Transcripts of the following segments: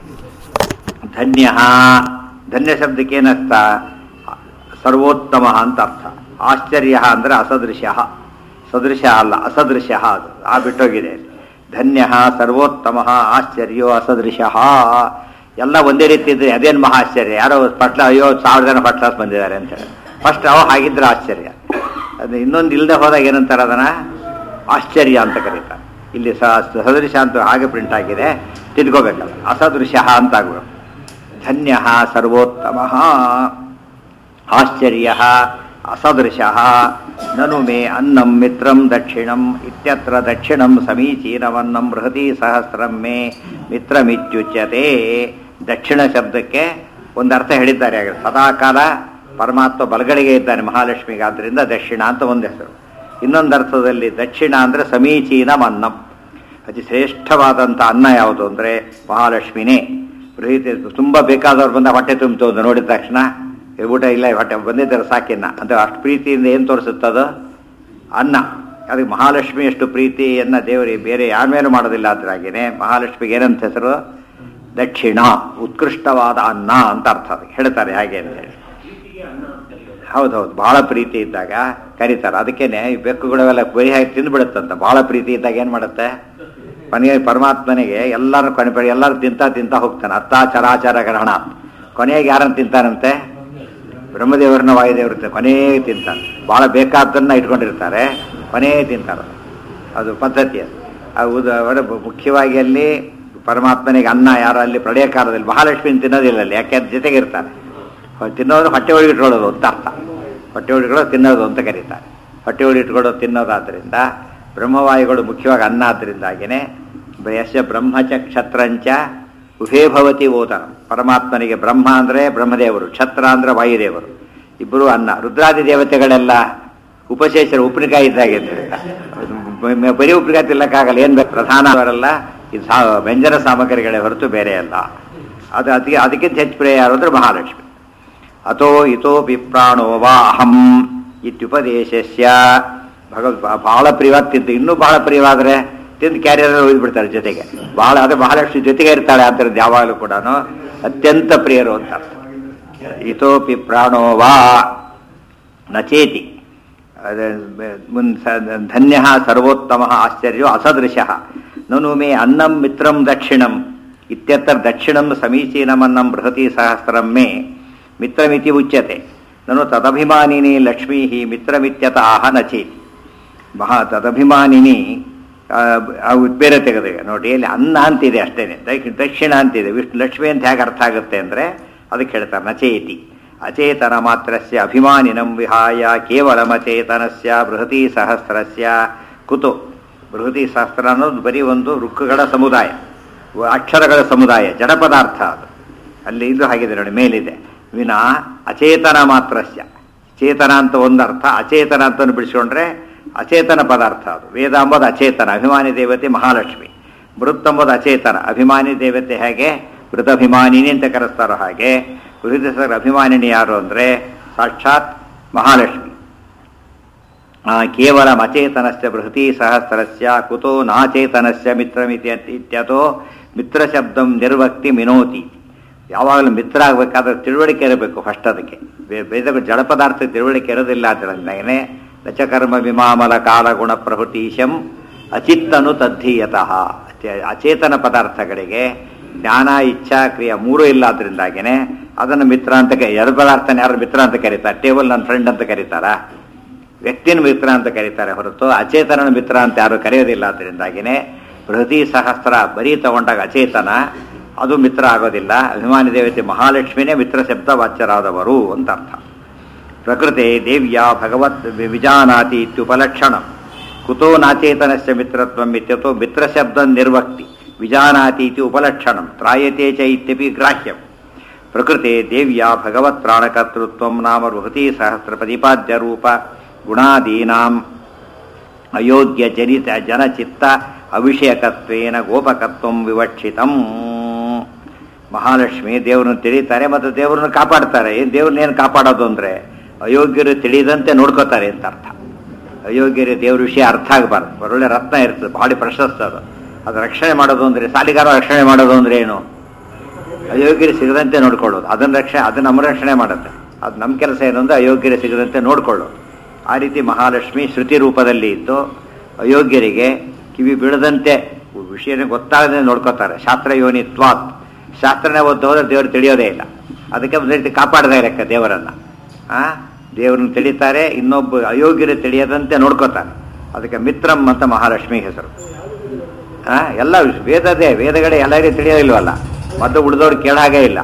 ಧನ್ಯ ಧನ್ಯ ಶಬ್ದಕ್ಕೆ ಏನರ್ಥ ಸರ್ವೋತ್ತಮ ಅಂತ ಅರ್ಥ ಆಶ್ಚರ್ಯ ಅಂದ್ರೆ ಅಸದೃಶ್ಯ ಸದೃಶ ಅಲ್ಲ ಅಸದೃಶ ಅದು ಆ ಬಿಟ್ಟೋಗಿದೆ ಧನ್ಯ ಸರ್ವೋತ್ತಮ ಆಶ್ಚರ್ಯೋ ಅಸದೃಶ ಎಲ್ಲ ಒಂದೇ ರೀತಿ ಇದ್ರೆ ಅದೇನು ಮಹಾ ಆಶ್ಚರ್ಯ ಯಾರೋ ಪಟ್ಲ ಅಯ್ಯೋ ಸಾವಿರ ಜನ ಫಸ್ಟ್ ಕ್ಲಾಸ್ ಬಂದಿದ್ದಾರೆ ಅಂತ ಹೇಳಿ ಫಸ್ಟ್ ಅವ ಹಾಗಿದ್ರೆ ಆಶ್ಚರ್ಯ ಅದು ಇನ್ನೊಂದು ಇಲ್ಲದೆ ಹೋದಾಗ ಏನಂತಾರೆ ಅದನ್ನ ಆಶ್ಚರ್ಯ ಅಂತ ಕರೀತಾರೆ ಇಲ್ಲಿ ಸ ಸದೃಶ ಅಂತ ಹಾಗೆ ಪ್ರಿಂಟ್ ಆಗಿದೆ ತಿದ್ಕೋಬೇಕಲ್ಲ ಅಸದೃಶ ಅಂತ ಆಗ್ಬೇಕು ಧನ್ಯ ಸರ್ವೋತ್ತಮ ಆಶ್ಚರ್ಯ ಅಸದೃಶ ನನು ಮೇ ಅನ್ನಂ ಮಿತ್ರಂ ದಕ್ಷಿಣಂ ಇತ್ಯತ್ರ ದಕ್ಷಿಣಂ ಸಮೀಚೀನವನ್ನಂ ಬೃಹತಿ ಸಹಸ್ರಂ ಮೇ ಮಿತ್ರಮಿತ್ಯುಚ್ಯತೆ ದಕ್ಷಿಣ ಶಬ್ದಕ್ಕೆ ಒಂದು ಅರ್ಥ ಹೇಳಿದ್ದಾರೆ ಆಗ ಸದಾಕಾಲ ಪರಮಾತ್ಮ ಬಲಗಡೆಗೆ ಇದ್ದಾನೆ ಮಹಾಲಕ್ಷ್ಮಿಗೆ ಆದ್ದರಿಂದ ದಕ್ಷಿಣ ಅಂತ ಒಂದು ಹೆಸರು ಇನ್ನೊಂದು ಅರ್ಥದಲ್ಲಿ ದಕ್ಷಿಣ ಅಂದರೆ ಸಮೀಚೀನಂ ಅನ್ನಂ ಅತಿ ಶ್ರೇಷ್ಠವಾದಂಥ ಅನ್ನ ಯಾವುದು ಅಂದರೆ ಮಹಾಲಕ್ಷ್ಮಿನೇ ಪ್ರೀತಿ ತುಂಬ ಬೇಕಾದವ್ರು ಬಂದ ಹೊಟ್ಟೆ ತುಂಬಿತು ಅಂತ ನೋಡಿದ ತಕ್ಷಣ ಏ, ಊಟ ಇಲ್ಲ ಹೊಟ್ಟೆ ಬಂದಿದ್ದಾರೆ ಸಾಕಿನ್ನ ಅಂತ ಅಷ್ಟು ಪ್ರೀತಿಯಿಂದ ಏನು ತೋರಿಸುತ್ತದು ಅನ್ನ ಅದಕ್ಕೆ ಮಹಾಲಕ್ಷ್ಮಿಯಷ್ಟು ಪ್ರೀತಿಯನ್ನ ದೇವರಿಗೆ ಬೇರೆ ಯಾರ ಮೇಲೂ ಮಾಡೋದಿಲ್ಲ ಅದ್ರಾಗೇನೆ ಮಹಾಲಕ್ಷ್ಮಿಗೆ ಏನಂತ ಹೆಸರು ದಕ್ಷಿಣ ಉತ್ಕೃಷ್ಟವಾದ ಅನ್ನ ಅಂತ ಅರ್ಥ ಅದಕ್ಕೆ ಹೇಳ್ತಾರೆ ಹಾಗೆ ಅಂತ ಹೇಳಿ ಹೌದೌದು ಬಹಳ ಪ್ರೀತಿ ಇದ್ದಾಗ ಕರೀತಾರೆ ಅದಕ್ಕೇನೆ ಈ ಬೆಕ್ಕುಗಳೆಲ್ಲ ಬರಿ ಹಾಕಿ ತಿಂದ್ಬಿಡುತ್ತಂತ ಬಹಳ ಪ್ರೀತಿ ಇದ್ದಾಗ ಏನು ಮಾಡುತ್ತೆ ಕೊನೆಗೆ ಪರಮಾತ್ಮನಿಗೆ ಎಲ್ಲರೂ ಕೊನೆ ಎಲ್ಲರೂ ತಿಂತ ತಿಂತ ಹೋಗ್ತಾನೆ ಅತ್ತ ಚರಾಚರ ಗ್ರಹಣ ಕೊನೆಗೆ ಯಾರನ್ನು ತಿಂತಾನಂತೆ ಬ್ರಹ್ಮದೇವರನ್ನ ವಾಯುದೇವರು ಕೊನೆಗೆ ತಿಂತಾನೆ ಭಾಳ ಬೇಕಾದ್ದನ್ನ ಇಟ್ಕೊಂಡಿರ್ತಾರೆ ಕೊನೆಗೆ ತಿಂತಾರೆ ಅದು ಪದ್ಧತಿ ಅದು ಆ ಉದ- ಅವರ ಮುಖ್ಯವಾಗಿ ಅಲ್ಲಿ ಪರಮಾತ್ಮನಿಗೆ ಅನ್ನ ಯಾರು ಅಲ್ಲಿ ಪ್ರಳಯ ಕಾಲದಲ್ಲಿ ಮಹಾಲಕ್ಷ್ಮಿನ ತಿನ್ನೋದಿಲ್ಲ ಅಲ್ಲಿ ಯಾಕೆ ಅದ್ರ ಜೊತೆಗೆ ಇರ್ತಾರೆ ಅವ್ರು ತಿನ್ನೋದು ಹೊಟ್ಟೆ ಒಳಗೆ ಇಟ್ಕೊಳ್ಳೋದು ಅಂತ ಅರ್ಥ ಹೊಟ್ಟೆ ಒಳಗೆ ಇಟ್ಕೊಳ್ಳೋದು ತಿನ್ನೋದು ಅಂತ ಕರೀತಾರೆ ಹೊಟ್ಟೆ ಒಳಗೆ ಇಟ್ಕೊಳ್ಳೋದು ತಿನ್ನೋದಾದ್ರಿಂದ ಬ್ರಹ್ಮವಾಯುಗಳು ಮುಖ್ಯವಾಗಿ ಅನ್ನ ಆದ್ದರಿಂದಾಗಿನೇ ಯಶ ಬ್ರಹ್ಮಚ ಕ್ಷತ್ರಂಚ ಉಭೇ ಭವತಿ ಓದನ ಪರಮಾತ್ಮನಿಗೆ ಬ್ರಹ್ಮ ಅಂದರೆ ಬ್ರಹ್ಮದೇವರು ಕ್ಷತ್ರ ಅಂದ್ರೆ ವಾಯುದೇವರು ಇಬ್ಬರು ಅನ್ನ ರುದ್ರಾದಿ ದೇವತೆಗಳೆಲ್ಲ ಉಪಶೇಷರು ಉಪ್ಪಿನಕಾಯಿ ಇದ್ದಾಗೆ ಅಂತ ಹೇಳ್ತಾರೆ. ಮ- ಮ- ಬರೀ ಉಪ್ಪಿನಕಾಯಿ ತಿನ್ನಕ್ಕಾಗಲ್ಲ ಏನ್ ಬೇಕು ಪ್ರಧಾನ ಅವರೆಲ್ಲ ಇದು ಸಾ ವ್ಯಂಜನ ಸಾಮಗ್ರಿಗಳೇ ಹೊರತು ಬೇರೆ ಅಲ್ಲ ಅದು ಅದಕ್ಕೆ ಅದಕ್ಕಿಂತ ಹೆಚ್ಚು ಪ್ರಿಯ ಯಾರು ಅಂದ್ರೆ ಮಹಾಲಕ್ಷ್ಮಿ ಅಥೋ ಇತೋಪಿ ಪ್ರಾಣೋ ವಾ ಅಹಂ ಇತ್ಯುಪದೇಶಸ್ಯ ಭಗವದ್ ಬಹಳ ಪ್ರಿಯವಾದ ತಿಂತು ಇನ್ನೂ ಬಹಳ ಪ್ರಿಯವಾದ್ರೆ ತಿಂದು ಕ್ಯಾರಿಯರ್ ಒಯ್ದ್ಬಿಡ್ತಾರೆ ಜೊತೆಗೆ ಬಹಳ ಅದು ಮಹಾಲಕ್ಷ್ಮಿ ಜೊತೆಗೆ ಇರ್ತಾಳೆ ಅಂತ ಯಾವಾಗಲೂ ಕೂಡ ಅತ್ಯಂತ ಪ್ರಿಯರು ಅಂತ ಅರ್ಥ. ಇತೋಪಿ ಪ್ರಾಣೋ ವಾ ನಚೇತಿ ಧನ್ಯ ಸರ್ವೋತ್ತಮ ಆಶ್ಚರ್ಯೋ ಅಸದೃಶ ನನು ಮೇ ಅನ್ನಂ ಮಿತ್ರಂ ದಕ್ಷಿಣಂ ಇತ್ಯತ್ರ ದಕ್ಷಿಣಂ ಸಮೀಚೀನಮನ್ನಂ ಬೃಹತಿ ಸಹಸ್ರಂ ಮೇ ಮಿತ್ರಮಿತಿ ಉಚ್ಯತೆ ನನು ತದಭಿಮಾನಿನಿ ಲಕ್ಷ್ಮೀ ಮಿತ್ರಮಿತ್ಯತ ಆಹ ನಚೇತಿ ಮಹಾ ತದಭಿಮಾನಿನಿ ಆ, ಅವು ಬೇರೆ ತೆಗೆದಿವೆ ನೋಡಿ ಇಲ್ಲಿ ಅನ್ನ ಅಂತಿದೆ ಅಷ್ಟೇನೆ ದಕ್ಷ- ದಕ್ಷಿಣ ಅಂತಿದೆ ವಿಷ್ಣು ಲಕ್ಷ್ಮಿ ಅಂತ ಹೇಗೆ ಅರ್ಥ ಆಗುತ್ತೆ ಅಂದರೆ ಅದಕ್ಕೆ ಹೇಳ್ತಾರೆ ನಚೇತಿ ಅಚೇತನ ಮಾತ್ರಸ್ಯ ಅಭಿಮಾನಿನಂ ವಿಹಾಯ ಕೇವಲಮಚೇತನಸ್ಯ ಬೃಹತಿ ಸಹಸ್ರಸ್ಯ ಕುತು ಬೃಹತಿ ಸಹಸ್ರ ಅನ್ನೋದು ಬರೀ ಒಂದು ರುಕ್ಕುಗಳ ಸಮುದಾಯ ವ- ಅಕ್ಷರಗಳ ಸಮುದಾಯ ಜಡ ಪದಾರ್ಥ ಅದು ಅಲ್ಲಿ ಇದು ಹಾಗಿದೆ ನೋಡಿ ಮೇಲಿದೆ ವಿನಾ ಅಚೇತನ ಮಾತ್ರಸ್ಯ ಚೇತನ ಅಂತ ಒಂದು ಅರ್ಥ ಅಚೇತನ ಅಂತ ಬಿಡಿಸ್ಕೊಂಡ್ರೆ ಅಚೇತನ ಪದಾರ್ಥ ಅದು ವೇದ ಅಂಬೋದು ಅಚೇತನ ಅಭಿಮಾನಿ ದೇವತೆ ಮಹಾಲಕ್ಷ್ಮಿ ಮೃತ್ ಅಂಬೋದು ಅಚೇತನ ಅಭಿಮಾನಿ ದೇವತೆ ಹೇಗೆ ಮೃತಾಭಿಮಾನಿನಿ ಅಂತ ಕರೆಸ್ತಾರೋ ಹಾಗೆ ವೃದ್ಧಸರ ಅಭಿಮಾನಿನಿ ಯಾರು ಅಂದರೆ ಸಾಕ್ಷಾತ್ ಮಹಾಲಕ್ಷ್ಮಿ ಆ, ಕೇವಲ ಅಚೇತನಸ್ಯ ಬೃಹತಿ ಸಹಸ್ರಸ್ಯ ಕುತೋ ನಾಚೇತನಸ್ಯ ಮಿತ್ರಮಿತಿ ಇತ್ಯತೋ ಮಿತ್ರ ಶಬ್ದಂ ನಿರ್ವಕ್ತಿ ಮಿನೋತಿ ಯಾವಾಗಲೂ ಮಿತ್ರ ಆಗಬೇಕಾದ್ರೆ ತಿಳುವಳಿಕೆ ಇರಬೇಕು ಫಸ್ಟ್ ಅದಕ್ಕೆ ಬೇ- ಬೇರೆ ಜಡ ಪದಾರ್ಥ ತಿಳುವಳಿಕೆ ಇರೋದಿಲ್ಲ ಅದರಿಂದಾಗನೇ ನಚಕರ್ಮ ವಿಮಾಮಲ ಕಾಲ ಗುಣ ಪ್ರಭೃತೀಶಂ ಅಚಿತ್ತನು ತದ್ಧೀಯತಃ ಅಚೇ- ಅಚೇತನ ಪದಾರ್ಥಗಳಿಗೆ ಜ್ಞಾನ ಇಚ್ಛಾ ಕ್ರಿಯೆ ಮೂರೂ ಇಲ್ಲ ಅದರಿಂದಾಗೇನೆ ಅದನ್ನು ಮಿತ್ರ ಅಂತ ಕ ಎರಡು ಪದಾರ್ಥನ ಯಾರು ಮಿತ್ರ ಅಂತ ಕರೀತಾರೆ ಟೇಬಲ್ ನನ್ನ ಫ್ರೆಂಡ್ ಅಂತ ಕರೀತಾರಾ ವ್ಯಕ್ತಿನ ಮಿತ್ರ ಅಂತ ಕರೀತಾರೆ ಹೊರತು ಅಚೇತನನ ಮಿತ್ರ ಅಂತ ಯಾರು ಕರೆಯೋದಿಲ್ಲ ಅದರಿಂದಾಗಿನೇ ಬೃಹತಿ ಸಹಸ್ರ ಬರೀ ತಗೊಂಡಾಗ ಅಚೇತನ ಅದು ಮಿತ್ರ ಆಗೋದಿಲ್ಲ ಅಭಿಮಾನಿ ದೇವತೆ ಮಹಾಲಕ್ಷ್ಮಿನೇ ಮಿತ್ರ ಶಬ್ದ ವಾಚ್ಯರಾದವರು ಅಂತ ಅರ್ಥ ಪ್ರಕೃತೆ ದೇವ್ಯ ಭಗವತ್ ವಿ- ವಿಜಾನಾತಿ ಇತ್ಯುಪಲಕ್ಷಣ ಕುತೋ ನಾಚೇತನಸ್ಯ ಮಿತ್ರತ್ವಂ ಇತ್ಯತೋ ಮಿತ್ರಶಬ್ದ ನಿರ್ವಕ್ತಿ ವಿಜಾನಾತಿ ಇತಿ ಉಪಲಕ್ಷಣಂ ತ್ರಾಯತೆ ಚ ಇತ್ಯಪಿ ಗ್ರಾಹ್ಯಂ ಪ್ರಕೃತೆ ದೇವ್ಯ ಭಗವತ್ ಪ್ರಾಣಕರ್ತೃತ್ವ ನಾಮ ಬೃಹತಿ ಸಹಸ್ರ ಪ್ರತಿಪಾದ್ಯ ರೂಪ ಗುಣಾದೀನಾಂ ಅಯೋಗ್ಯ ಜನಿತ ಜನಚಿತ್ತ ಅವಿಷಯಕತ್ವೇನ ಗೋಪಕತ್ವಂ ವಿವಕ್ಷಿತಂ ಮಹಾಲಕ್ಷ್ಮಿ ದೇವ್ರನ್ನ ತಿಳಿತಾರೆ ಮತ್ತು ದೇವ್ರನ್ನ ಕಾಪಾಡ್ತಾರೆ ಏನು ದೇವ್ರನ್ನೇನು ಕಾಪಾಡೋದು ಅಂದರೆ ಅಯೋಗ್ಯರು ತಿಳಿದಂತೆ ನೋಡ್ಕೋತಾರೆ ಅಂತ ಅರ್ಥ ಅಯೋಗ್ಯರು ದೇವ್ರ ವಿಷಯ ಅರ್ಥ ಆಗಬಾರ್ದು ಒಳ್ಳೆ ರತ್ನ ಇರ್ತದೆ ಭಾಳ ಪ್ರಶಸ್ತ ಅದು ಅದು ರಕ್ಷಣೆ ಮಾಡೋದು ಅಂದರೆ ಸಾಲಿಗಾರ ರಕ್ಷಣೆ ಮಾಡೋದು ಅಂದರೆ ಏನು ಅಯೋಗ್ಯರು ಸಿಗದಂತೆ ನೋಡ್ಕೊಳ್ಳೋದು ಅದನ್ನ ರಕ್ಷಣೆ ಅದನ್ನ ನಮ್ಮ ರಕ್ಷಣೆ ಮಾಡುತ್ತೆ ಅದು ನಮ್ಮ ಕೆಲಸ ಏನು ಅಂದ್ರೆ ಅಯೋಗ್ಯರು ಸಿಗದಂತೆ ನೋಡ್ಕೊಳ್ಳೋದು ಆ ರೀತಿ ಮಹಾಲಕ್ಷ್ಮಿ ಶ್ರುತಿ ರೂಪದಲ್ಲಿ ಇದ್ದು ಅಯೋಗ್ಯರಿಗೆ ಕಿವಿ ಬೀಳದಂತೆ ವಿಷಯನೇ ಗೊತ್ತಾಗದೆ ನೋಡ್ಕೋತಾರೆ ಶಾಸ್ತ್ರ ಯೋನಿತ್ವಾತ್ ಶಾಸ್ತ್ರನೇ ಓದ್ದು ಹೋದ್ರೆ ದೇವರು ತಿಳಿಯೋದೇ ಇಲ್ಲ ಅದಕ್ಕೆ ಒಂದು ರೀತಿ ಕಾಪಾಡದೇ ಲೆಕ್ಕ ದೇವರನ್ನ ಆ ದೇವರನ್ನು ತಿಳಿತಾರೆ ಇನ್ನೊಬ್ಬ ಅಯೋಗ್ಯರು ತಿಳಿಯದಂತೆ ನೋಡ್ಕೋತಾರೆ ಅದಕ್ಕೆ ಮಿತ್ರಂ ಅಂತ ಮಹಾಲಕ್ಷ್ಮಿ ಹೆಸರು ಆ ಎಲ್ಲ ವೇದದೇ ವೇದಗಳೇ ಎಲ್ಲರಿಗೂ ತಿಳಿಯೋದಿಲ್ವಲ್ಲ ಮತ್ತು ಉಳಿದವ್ರು ಕೇಳಾಗೇ ಇಲ್ಲ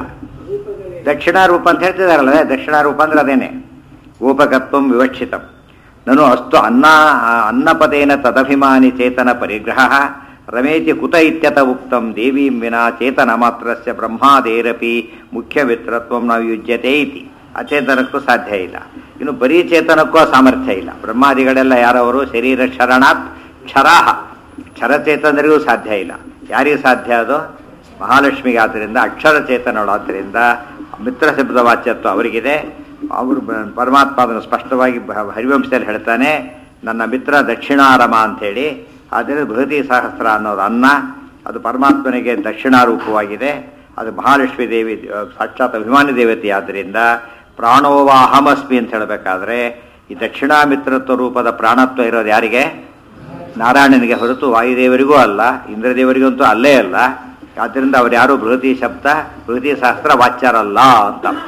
ದಕ್ಷಿಣಾರೂಪ ಅಂತ ಹೇಳ್ತಿದಾರಲ್ಲ ದಕ್ಷಿಣಾರೂಪ ಅಂದ್ರೆ ಅದೇನೆ ಗೋಪಕತ್ವಂ ವಿವಕ್ಷಿತಂ ನನು ಅಸ್ತು ಅನ್ನ ಅನ್ನಪದೇನ ತದಭಿಮಾನಿ ಚೇತನ ಪರಿಗ್ರಹ ರಮೇತಿ ಕುತ ಇತ್ಯತ ಉಕ್ತಂ ದೇವೀಂ ವಿನಾ ಚೇತನ ಮಾತ್ರಸ್ಯ ಬ್ರಹ್ಮಾದೇರಪಿ ಮುಖ್ಯ ಮಿತ್ರತ್ವಂ ನಾವು ಯುಜ್ಯತೆ ಇತಿ ಅಚೇತನಕ್ಕೂ ಸಾಧ್ಯ ಇಲ್ಲ ಇನ್ನು ಬರೀ ಚೇತನಕ್ಕೂ ಆ ಸಾಮರ್ಥ್ಯ ಇಲ್ಲ ಬ್ರಹ್ಮಾದಿಗಳೆಲ್ಲ ಯಾರವರು ಶರೀರ ಕ್ಷರಣಾತ್ ಕ್ಷರಾಹ ಕ್ಷರಚೇತನರಿಗೂ ಸಾಧ್ಯ ಇಲ್ಲ ಯಾರಿಗೆ ಸಾಧ್ಯ ಅದು ಮಹಾಲಕ್ಷ್ಮಿಗೆ ಆದ್ದರಿಂದ ಅಕ್ಷರ ಚೇತನಗಳಾದ್ದರಿಂದ ಮಿತ್ರ ಶಬ್ದ ವಾಚ್ಯತ್ವ ಅವರಿಗಿದೆ ಅವರು ಬ- ಪರಮಾತ್ಮ ಅದನ್ನು ಸ್ಪಷ್ಟವಾಗಿ ಬ- ಹರಿವಂಶದಲ್ಲಿ ಹೇಳ್ತಾನೆ ನನ್ನ ಮಿತ್ರ ದಕ್ಷಿಣಾರಮ ಅಂಥೇಳಿ ಆದ್ದರಿಂದ ಬೃಹತಿ ಸಹಸ್ರ ಅನ್ನೋದು ಅನ್ನ ಅದು ಪರಮಾತ್ಮನಿಗೆ ದಕ್ಷಿಣಾರೂಪವಾಗಿದೆ ಅದು ಮಹಾಲಕ್ಷ್ಮಿ ದೇವಿ ಅಹ್, ಸಾಕ್ಷಾತ್ ಅಭಿಮಾನಿ ದೇವತೆ ಆದ್ದರಿಂದ ಪ್ರಾಣೋವಾಹಮಸ್ಮಿ ಅಂತ ಹೇಳಬೇಕಾದ್ರೆ ಈ ದಕ್ಷಿಣಾಮಿತ್ರತ್ವ ರೂಪದ ಪ್ರಾಣತ್ವ ಇರೋದು ಯಾರಿಗೆ ನಾರಾಯಣನಿಗೆ ಹೊರತು ವಾಯುದೇವರಿಗೂ ಅಲ್ಲ ಇಂದ್ರದೇವರಿಗಂತೂ ಅಲ್ಲೇ ಅಲ್ಲ ಆದ್ದರಿಂದ ಅವ್ರು ಯಾರು ಬೃಹತಿ ಶಬ್ದ ಬೃಹತಿ ಶಾಸ್ತ್ರ ವಾಚ್ಯರಲ್ಲ ಅಂತ ಅರ್ಥ.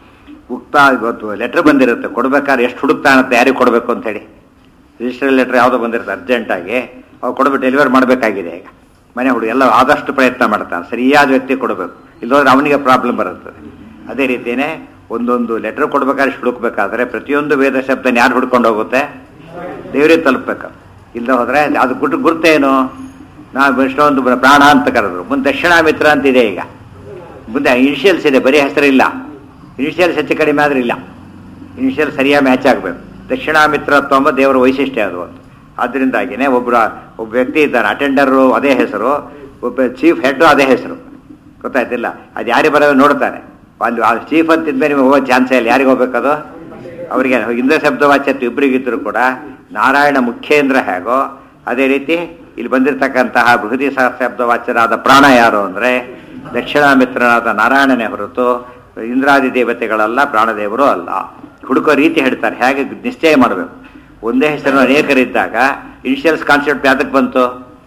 ಉಕ್ತ ಇವತ್ತು ಲೆಟ್ರ್ ಬಂದಿರುತ್ತೆ ಕೊಡ್ಬೇಕಾದ್ರೆ ಎಷ್ಟು ಹುಡುಕ್ತಾನಂತೆ ಯಾರಿಗೆ ಕೊಡಬೇಕು ಅಂತ ಹೇಳಿ ರಿಜಿಸ್ಟರ್ ಲೆಟ್ರ್ ಯಾವುದೋ ಬಂದಿರುತ್ತೆ ಅರ್ಜೆಂಟಾಗಿ ಅವು ಕೊಡ್ಬಿಟ್ಟು ಡೆಲಿವರ್ ಮಾಡಬೇಕಾಗಿದೆ ಈಗ ಮನೆ ಹುಡುಗ ಎಲ್ಲ ಆದಷ್ಟು ಪ್ರಯತ್ನ ಮಾಡ್ತಾನೆ ಸರಿಯಾದ ವ್ಯಕ್ತಿ ಕೊಡಬೇಕು ಇಲ್ಲೋದ್ರೆ ಅವನಿಗೆ ಪ್ರಾಬ್ಲಮ್ ಬರುತ್ತದೆ ಅದೇ ರೀತಿಯೇ ಒಂದೊಂದು ಲೆಟ್ರ್ ಕೊಡ್ಬೇಕಾದ್ರೆ ಎಷ್ಟು ಹುಡುಕ್ಬೇಕಾದ್ರೆ ಪ್ರತಿಯೊಂದು ವೇದ ಶಬ್ದನ ಯಾರು ಹುಡ್ಕೊಂಡು ಹೋಗುತ್ತೆ ದೇವರಿಗೆ ತಲುಪಬೇಕು ಇಲ್ಲದೆ ಹೋದ್ರೆ ಅದು ಗುಟ್ಟು ಗುರ್ತೇನು ನಾವು ಎಷ್ಟೊಂದು ಪ್ರಾಣ ಅಂತ ಕರೆದ್ರು ಮುಂದೆ ದಕ್ಷಿಣಾಮಿತ್ರ ಅಂತಿದೆ ಈಗ ಮುಂದೆ ಇನಿಷಿಯಲ್ಸ್ ಇದೆ ಬರೀ ಹೆಸರಿಲ್ಲ ಇನಿಷಿಯಲ್ಸ್ ಹೆಚ್ಚು ಕಡಿಮೆ ಆದ್ರೆ ಇಲ್ಲ ಇನಿಷಿಯಲ್ ಸರಿಯಾಗಿ ಮ್ಯಾಚ್ ಆಗಬೇಕು ದಕ್ಷಿಣಾಮಿತ್ರತ್ವ ಎಂಬ ದೇವರ ವೈಶಿಷ್ಟ್ಯ ಅದು ಒಂದು ಆದ್ದರಿಂದಾಗಿನೇ ಒಬ್ಬರ ಒಬ್ಬ ವ್ಯಕ್ತಿ ಇದ್ದಾನೆ ಅಟೆಂಡರು ಅದೇ ಹೆಸರು ಒಬ್ಬ ಚೀಫ್ ಹೆಡ್ ಅದೇ ಹೆಸರು ಗೊತ್ತಾಯ್ತಿಲ್ಲ ಅದು ಯಾರಿಗೆ ಬರೋದು ನೋಡ್ತಾನೆ ಅಲ್ಲಿ ಆ ಚೀಫ್ ಅಂತಿದ್ಮೇಲೆ ನಿಮಗೆ ಹೋಗೋ ಚಾನ್ಸೇ ಇಲ್ಲ ಯಾರಿಗೆ ಹೋಗ್ಬೇಕದು ಅವರಿಗೆ ಇಂದ್ರ ಶಬ್ದವಾಚ್ಯತ್ವ ಇಬ್ಬರಿಗಿದ್ರು ಕೂಡ ನಾರಾಯಣ ಮುಖ್ಯೇಂದ್ರ ಹೇಗೋ ಅದೇ ರೀತಿ ಇಲ್ಲಿ ಬಂದಿರತಕ್ಕಂತಹ ಬೃಹದಿ ಶಬ್ದವಾಚ್ಯರಾದ ಪ್ರಾಣ ಯಾರು ಅಂದರೆ ದಕ್ಷಿಣಾಮಿತ್ರನಾದ ನಾರಾಯಣನೇ ಹೊರತು ಇಂದ್ರಾದಿ ದೇವತೆಗಳಲ್ಲ ಪ್ರಾಣದೇವರು ಅಲ್ಲ ಹುಡುಕೋ ರೀತಿ ಹೇಳ್ತಾರೆ ಹೇಗೆ ನಿಶ್ಚಯ ಮಾಡಬೇಕು ಒಂದೇ ಹೆಸರನ್ನು ಅನೇಕರಿದ್ದಾಗ ಇನಿಷಿಯಲ್ಸ್ ಕಾನ್ಸೆಪ್ಟ್ ಯಾತಕ್ಕೆ ಬಂತು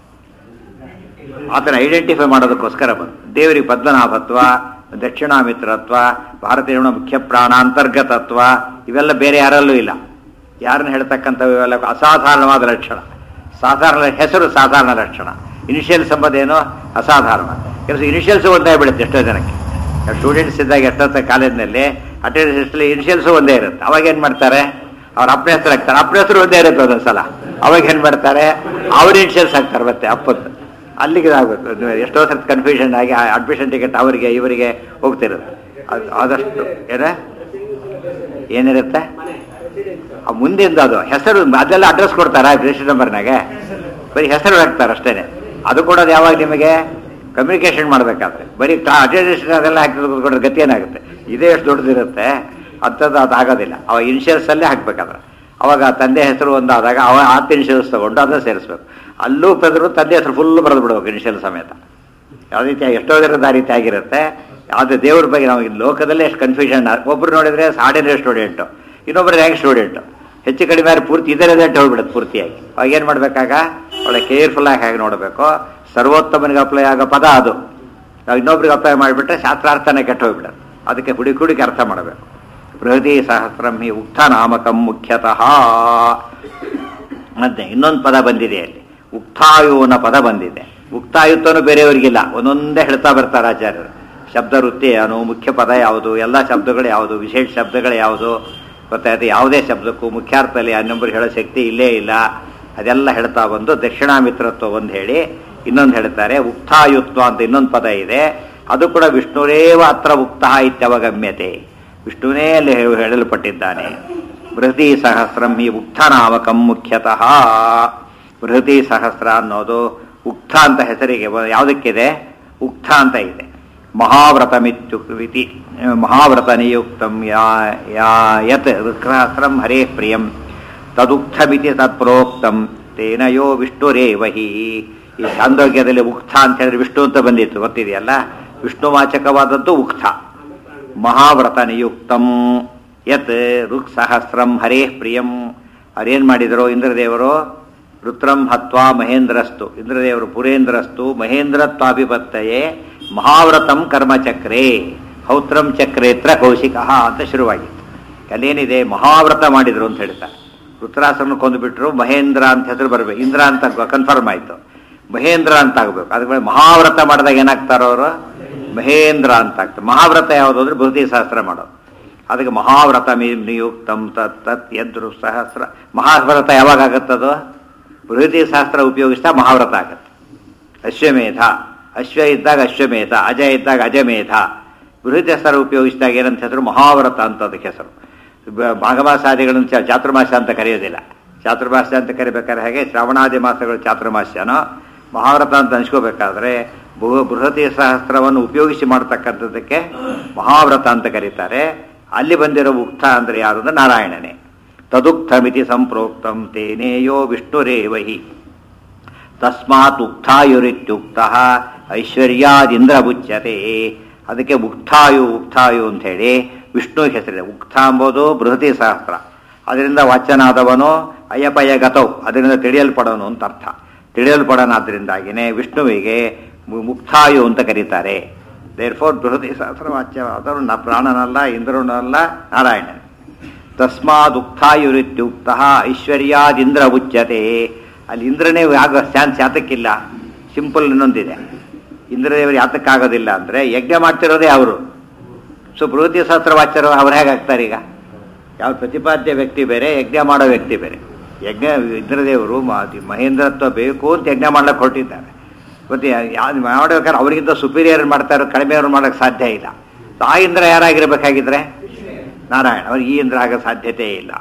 ಆತನ ಐಡೆಂಟಿಫೈ ಮಾಡೋದಕ್ಕೋಸ್ಕರ ಬಂತು ದೇವರಿಗೆ ಪದ್ಮನಾಭತ್ವ ದಕ್ಷಿಣಾಮಿತ್ರತ್ವ ಭಾರತೀಯ ಮುಖ್ಯ ಪ್ರಾಣಾಂತರ್ಗತತ್ವ ಇವೆಲ್ಲ ಬೇರೆ ಯಾರಲ್ಲೂ ಇಲ್ಲ ಯಾರನ್ನ ಹೇಳ್ತಕ್ಕಂಥವು ಇವೆಲ್ಲ ಅಸಾಧಾರಣವಾದ ಲಕ್ಷಣ ಸಾಧಾರಣ ಹೆಸರು ಸಾಧಾರಣ ಲಕ್ಷಣ ಇನಿಷಿಯಲ್ಸ್ ಎಂಬುದೇನು ಅಸಾಧಾರಣ ಕೆಲಸ ಇನಿಷಿಯಲ್ಸ್ ಒಂದೇ ಬೀಳುತ್ತೆ ಎಷ್ಟೋ ಜನಕ್ಕೆ ಸ್ಟೂಡೆಂಟ್ಸ್ ಇದ್ದಾಗ ಎಷ್ಟೊತ್ತ ಕಾಲೇಜ್ನಲ್ಲಿ ಅಟೆಂಡೆನ್ಸ್ ಇನಿಷಿಯಲ್ಸ್ ಒಂದೇ ಇರುತ್ತೆ ಅವಾಗ ಏನು ಮಾಡ್ತಾರೆ ಅವ್ರ ಅಪ್ಪನ ಹೆಸರು ಹಾಕ್ತಾರೆ ಅಪ್ಪನ ಹೆಸರು ಒಂದೇ ಇರುತ್ತೆ ಒಂದೊಂದ್ಸಲ ಅವಾಗ ಏನು ಮಾಡ್ತಾರೆ ಅವ್ರ ಇನಿಷಿಯಲ್ಸ್ ಹಾಕ್ತಾರೆ ಮತ್ತೆ ಅಪ್ಪದ್ದು ಅಲ್ಲಿಗೆ ಇದಾಗಬೇಕು ಎಷ್ಟೋ ಸರ್ತಿ ಕನ್ಫ್ಯೂಷನ್ ಆಗಿ ಅಡ್ಮಿಷನ್ ಟಿಕೆಟ್ ಅವರಿಗೆ ಇವರಿಗೆ ಹೋಗ್ತಿರುತ್ತೆ ಅದು ಆದಷ್ಟು ಏನ ಏನಿರುತ್ತೆ ಆ ಮುಂದಿಂದ ಅದು ಹೆಸರು ಅದೆಲ್ಲ ಅಡ್ರೆಸ್ ಕೊಡ್ತಾರ ರಿಜಿಸ್ಟರ್ ನಂಬರ್ನಾಗೆ ಬರೀ ಹೆಸರು ಹಾಕ್ತಾರೆ ಅಷ್ಟೇನೆ ಅದು ಕೊಡೋದು ಯಾವಾಗ ನಿಮಗೆ ಕಮ್ಯುನಿಕೇಶನ್ ಮಾಡಬೇಕಾದ್ರೆ ಬರೀ ಅಟೆಂಡೇಷನ್ ಅದೆಲ್ಲ ಹಾಕಿದ್ರೆ ಕೊಟ್ಟರೆ ಗತಿ ಏನಾಗುತ್ತೆ ಇದೇ ಎಷ್ಟು ದೊಡ್ಡದಿರುತ್ತೆ ಅಂಥದ್ದು ಅದು ಆಗೋದಿಲ್ಲ ಅವಾಗ ಇನ್ಶೂರೆನ್ಸ್ ಅಲ್ಲೇ ಹಾಕ್ಬೇಕಾದ್ರೆ ಅವಾಗ ತಂದೆ ಹೆಸರು ಒಂದಾದಾಗ ಅವ ಆತ ಇನ್ಶೂರೆನ್ಸ್ ತಗೊಂಡು ಅದನ್ನ ಸೇರಿಸ್ಬೇಕು ಅಲ್ಲೂ ಬರೆದ್ರು ತಂದೆ ಹೆಸರು ಫುಲ್ ಬರೆದು ಬಿಡ್ಬೇಕು ಇನ್ಶಿಯಲ್ ಸಮೇತ ಯಾವ ರೀತಿ ಎಷ್ಟೋ ಜನದ ಆ ರೀತಿ ಆಗಿರುತ್ತೆ ಆದರೆ ದೇವ್ರ ಬಗ್ಗೆ ನಾವು ಈ ಲೋಕದಲ್ಲೇ ಎಷ್ಟು ಕನ್ಫ್ಯೂಷನ್ ಒಬ್ರು ನೋಡಿದ್ರೆ ಆರ್ಡಿನರಿ ಸ್ಟೂಡೆಂಟು ಇನ್ನೊಬ್ರು ರ್ಯಾಂಕ್ ಸ್ಟೂಡೆಂಟು ಹೆಚ್ಚು ಕಡಿಮೆ ಆದ್ರೆ ಪೂರ್ತಿ ಇದರದೇ ಹೋಗ್ಬಿಡುತ್ತೆ ಪೂರ್ತಿಯಾಗಿ ಅವಾಗ ಏನು ಮಾಡ್ಬೇಕಾಗ ಒಳ್ಳೆ ಕೇರ್ಫುಲ್ ಆಗಿ ಹೇಗೆ ನೋಡಬೇಕು ಸರ್ವೋತ್ತಮನಿಗೆ ಅಪ್ಲೈ ಆಗೋ ಪದ ಅದು ನಾವು ಇನ್ನೊಬ್ರಿಗೆ ಅಪ್ಲೈ ಮಾಡಿಬಿಟ್ರೆ ಶಾಸ್ತ್ರಾರ್ಥನೇ ಕೆಟ್ಟು ಹೋಗ್ಬಿಡುತ್ತೆ ಅದಕ್ಕೆ ಹುಡುಕಿ ಹುಡುಕಿ ಅರ್ಥ ಮಾಡಬೇಕು ಬೃಹದಿ ಸಹಸ್ರಂ ಹಿ ಉಕ್ತ ನಾಮಕಂ ಮುಖ್ಯತಃ ಮತ್ತೆ ಇನ್ನೊಂದು ಪದ ಬಂದಿದೆ ಅಲ್ಲಿ ಉಕ್ತಾಯುವನ ಪದ ಬಂದಿದೆ ಉಕ್ತಾಯುತ್ವನು ಬೇರೆಯವರಿಗಿಲ್ಲ ಒಂದೊಂದೇ ಹೇಳ್ತಾ ಬರ್ತಾರೆ ಆಚಾರ್ಯರು ಶಬ್ದ ವೃತ್ತಿ ಏನು ಮುಖ್ಯ ಪದ ಯಾವುದು ಎಲ್ಲ ಶಬ್ದಗಳು ಯಾವುದು ವಿಶೇಷ ಶಬ್ದಗಳು ಯಾವುದು ಗೊತ್ತಾಯ್ತು ಯಾವುದೇ ಶಬ್ದಕ್ಕೂ ಮುಖ್ಯಾರ್ಥದಲ್ಲಿ ಇನ್ನೊಬ್ಬರು ಹೇಳೋ ಶಕ್ತಿ ಇಲ್ಲೇ ಇಲ್ಲ ಅದೆಲ್ಲ ಹೇಳ್ತಾ ಬಂದು ದಕ್ಷಿಣಾಮಿತ್ರತ್ವ ಒಂದು ಹೇಳಿ ಇನ್ನೊಂದು ಹೇಳ್ತಾರೆ ಉಕ್ತಾಯುತ್ವ ಅಂತ ಇನ್ನೊಂದು ಪದ ಇದೆ ಅದು ಕೂಡ ವಿಷ್ಣುರೇವ ಅತ್ರ ಉಕ್ತ ಇತ್ಯವಗಮ್ಯತೆ ವಿಷ್ಣುವೇ ಅಲ್ಲಿ ಹೇ- ಹೇಳಲ್ಪಟ್ಟಿದ್ದಾನೆ ಬೃಹತಿ ಸಹಸ್ರಂ ಈ ಉಕ್ತ ನಾಮಕಂ ಮುಖ್ಯತಃ ಬೃಹತಿ ಸಹಸ್ರ ಅನ್ನೋದು ಉಕ್ತ ಅಂತ ಹೆಸರಿಗೆ ಬ- ಯಾವುದಕ್ಕಿದೆ ಉಕ್ತ ಅಂತ ಇದೆ ಮಹಾವ್ರತಮಿತ್ಯುಕ್ತಿ ಮಹಾವ್ರತ ನಿಯುಕ್ತಂ ಯಾ ಯಾ ಯತ್ ರುಕ್ರಹಸ್ರಂ ಹರೇ ಪ್ರಿಯಂ ತದುಕ್ತಮಿತಿ ತತ್ಪ್ರೋಕ್ತಂ ತೇನ ಯೋ ವಿಷ್ಣುರೇವ ಹಿ ಈ ಚಾಂದೋಗ್ಯದಲ್ಲಿ ಉಕ್ತ ಅಂತ ಹೇಳಿದ್ರೆ ವಿಷ್ಣು ಅಂತ ಬಂದಿತ್ತು ಗೊತ್ತಿದೆಯಲ್ಲ ವಿಷ್ಣುವಾಚಕವಾದದ್ದು ಉಕ್ತ ಮಹಾವ್ರತ ನಿಯುಕ್ತಂ ಯತ್ ಋಕ್ ಸಹಸ್ರಂ ಹರೇ ಪ್ರಿಯಂ ಅವ್ರೇನ್ ಮಾಡಿದರು ಇಂದ್ರದೇವರು ರುದ್ರಂ ಹತ್ವಾ ಮಹೇಂದ್ರಸ್ತು ಇಂದ್ರದೇವರು ಪುರೇಂದ್ರಸ್ತು ಮಹೇಂದ್ರತ್ವಾಭಿಪತ್ತಯೇ ಮಹಾವ್ರತಂ ಕರ್ಮಚಕ್ರೇ ಹೌತ್ರಂ ಚಕ್ರೇತ್ರ ಕೌಶಿಕ ಅಂತ ಶುರುವಾಗಿತ್ತು ಅಲ್ಲೇನಿದೆ ಮಹಾವ್ರತ ಮಾಡಿದ್ರು ಅಂತ ಹೇಳ್ತಾರೆ ರುದ್ರಾಸನ ಕೊಂದುಬಿಟ್ರು ಮಹೇಂದ್ರ ಅಂತ ಹೆಸರು ಬರಬೇಕು ಇಂದ್ರ ಅಂತ ಕನ್ಫರ್ಮ್ ಆಯಿತು ಮಹೇಂದ್ರ ಅಂತ ಆಗಬೇಕು ಅದ್ರ ಮಹಾವ್ರತ ಮಾಡಿದಾಗ ಏನಾಗ್ತಾರೋ ಅವರು ಮಹೇಂದ್ರ ಅಂತ ಆಗ್ತದೆ ಮಹಾವ್ರತ ಯಾವುದು ಅಂದ್ರೆ ಬೃಹತಿ ಸಹಸ್ರ ಮಾಡೋದು ಅದಕ್ಕೆ ಮಹಾವ್ರತ ಮೀ ನಿಯುಕ್ತಂ ತತ್ ತತ್ ಯದ್ರು ಸಹಸ್ರ ಮಹಾವ್ರತ ಯಾವಾಗ ಆಗತ್ತದು ಬೃಹತಿ ಸಹಸ್ರ ಉಪಯೋಗಿಸ್ತಾ ಮಹಾವ್ರತ ಆಗತ್ತೆ ಅಶ್ವಮೇಧ ಅಶ್ವ ಇದ್ದಾಗ ಅಶ್ವಮೇಧ ಅಜ ಇದ್ದಾಗ ಅಜಮೇಧ ಬೃಹತಿ ಸಹಸ್ರ ಉಪಯೋಗಿಸಿದಾಗ ಏನಂತ ಹೆಸರು ಮಹಾವ್ರತ ಅಂತ ಅದಕ್ಕೆ ಹೆಸರು ಬ- ಮಾಘಮಾಸಾದಿಗಳನ್ನು ಚ- ಚಾತುರ್ಮಾಸ ಅಂತ ಕರೆಯೋದಿಲ್ಲ ಚಾತುರ್ಮಾಸ ಅಂತ ಕರಿಬೇಕಾದ್ರೆ ಹಾಗೆ ಶ್ರಾವಣಾದಿ ಮಾಸಗಳು ಚಾತುರ್ಮಾಸ್ಯನೋ ಮಹಾವ್ರತ ಅಂತ ಅನ್ಸ್ಕೋಬೇಕಾದ್ರೆ ಬೃಹ- ಬೃಹತಿ ಸಹಸ್ರವನ್ನು ಉಪಯೋಗಿಸಿ ಮಾಡ್ತಕ್ಕಂಥದ್ದಕ್ಕೆ ಮಹಾವ್ರತ ಅಂತ ಕರೀತಾರೆ ಅಲ್ಲಿ ಬಂದಿರೋ ಉಕ್ತ ಅಂದ್ರೆ ಯಾರು ಅಂದ್ರೆ ನಾರಾಯಣನೇ ತದುಕ್ತಮಿತಿ ಸಂಪ್ರೋಕ್ತಂ ತೇನೇಯೋ ವಿಷ್ಣುರೇವಹಿ ತಸ್ಮಾತ್ ಉಕ್ತಾಯುರಿತ್ಯುಕ್ತ ಐಶ್ವರ್ಯಾದಿಂದ್ರ ಬುಚ್ಯತೆ ಅದಕ್ಕೆ ಉಕ್ತಾಯು ಉಕ್ತಾಯು ಅಂತ ಹೇಳಿ ವಿಷ್ಣು ಹೆಸರಿದೆ ಉಕ್ತ ಎಂಬುದು ಬೃಹತಿ ಸಹಸ್ರ ಅದರಿಂದ ವಾಚನಾದವನು ಅಯಪಯ ಗತೌ ಅದರಿಂದ ತಿಳಿಯಲ್ಪಡೋನು ಅಂತ ಅರ್ಥ ತಿಳಿಯಲ್ಪಡೋನಾದ್ರಿಂದಾಗಿನೇ ವಿಷ್ಣುವಿಗೆ ಮು- ಮುಕ್ತಾಯು ಅಂತ ಕರೀತಾರೆ ದೇರ್ ಫೋರ್ ಬೃಹತಿ ಸಹಸ್ರ ವಾಚ್ಯ ಅದರು ನ ಪ್ರಾಣನಲ್ಲ ಇಂದ್ರನಲ್ಲ ನಾರಾಯಣನ್ ತಸ್ಮಾದ್ ಉಕ್ತಾಯುರಿತ್ಯುಕ್ತ ಐಶ್ವರ್ಯಾದಿಂದ್ರ ಉಚ್ಯತೆ ಅಲ್ಲಿ ಇಂದ್ರನೇ ಆಗ ಚಾನ್ಸ್ ಯಾತಕ್ಕಿಲ್ಲ ಸಿಂಪಲ್ ಇನ್ನೊಂದಿದೆ ಇಂದ್ರದೇವರು ಯಾತಕ್ಕಾಗೋದಿಲ್ಲ ಅಂದರೆ ಯಜ್ಞ ಮಾಡ್ತಿರೋದೇ ಅವರು ಸೊ ಬೃಹತಿ ಸಹಸ್ರ ವಾಚ್ಯರು ಅವ್ರು ಹೇಗಾಗ್ತಾರೆ ಈಗ ಯಾವ ಪ್ರತಿಪಾದ್ಯ ವ್ಯಕ್ತಿ ಬೇರೆ ಯಜ್ಞ ಮಾಡೋ ವ್ಯಕ್ತಿ ಬೇರೆ ಯಜ್ಞ ಇಂದ್ರದೇವರು ಮ- ಮಹೇಂದ್ರತ್ವ ಬೇಕು ಅಂತ ಯಜ್ಞ ಮಾಡ್ಲಿಕ್ಕೆ ಹೊರಟಿದ್ದಾರೆ ಮತ್ತೆ ಯಾವ್ದು ಮಾಡ್ಬೇಕಾದ್ರೆ ಅವರಿಗಿಂತ ಸುಪೀರಿಯರ್ ಮಾಡ್ತಾರೆ ಕಡಿಮೆಯವ್ರು ಮಾಡೋಕ್ಕೆ ಸಾಧ್ಯ ಇಲ್ಲ ಸೊ ಆ ಇಂದ್ರ ಯಾರಾಗಿರ್ಬೇಕಾಗಿದ್ರೆ ನಾರಾಯಣ ಅವ್ರಿಗೆ ಈ ಇಂದ್ರ ಆಗೋ ಸಾಧ್ಯತೆ ಇಲ್ಲ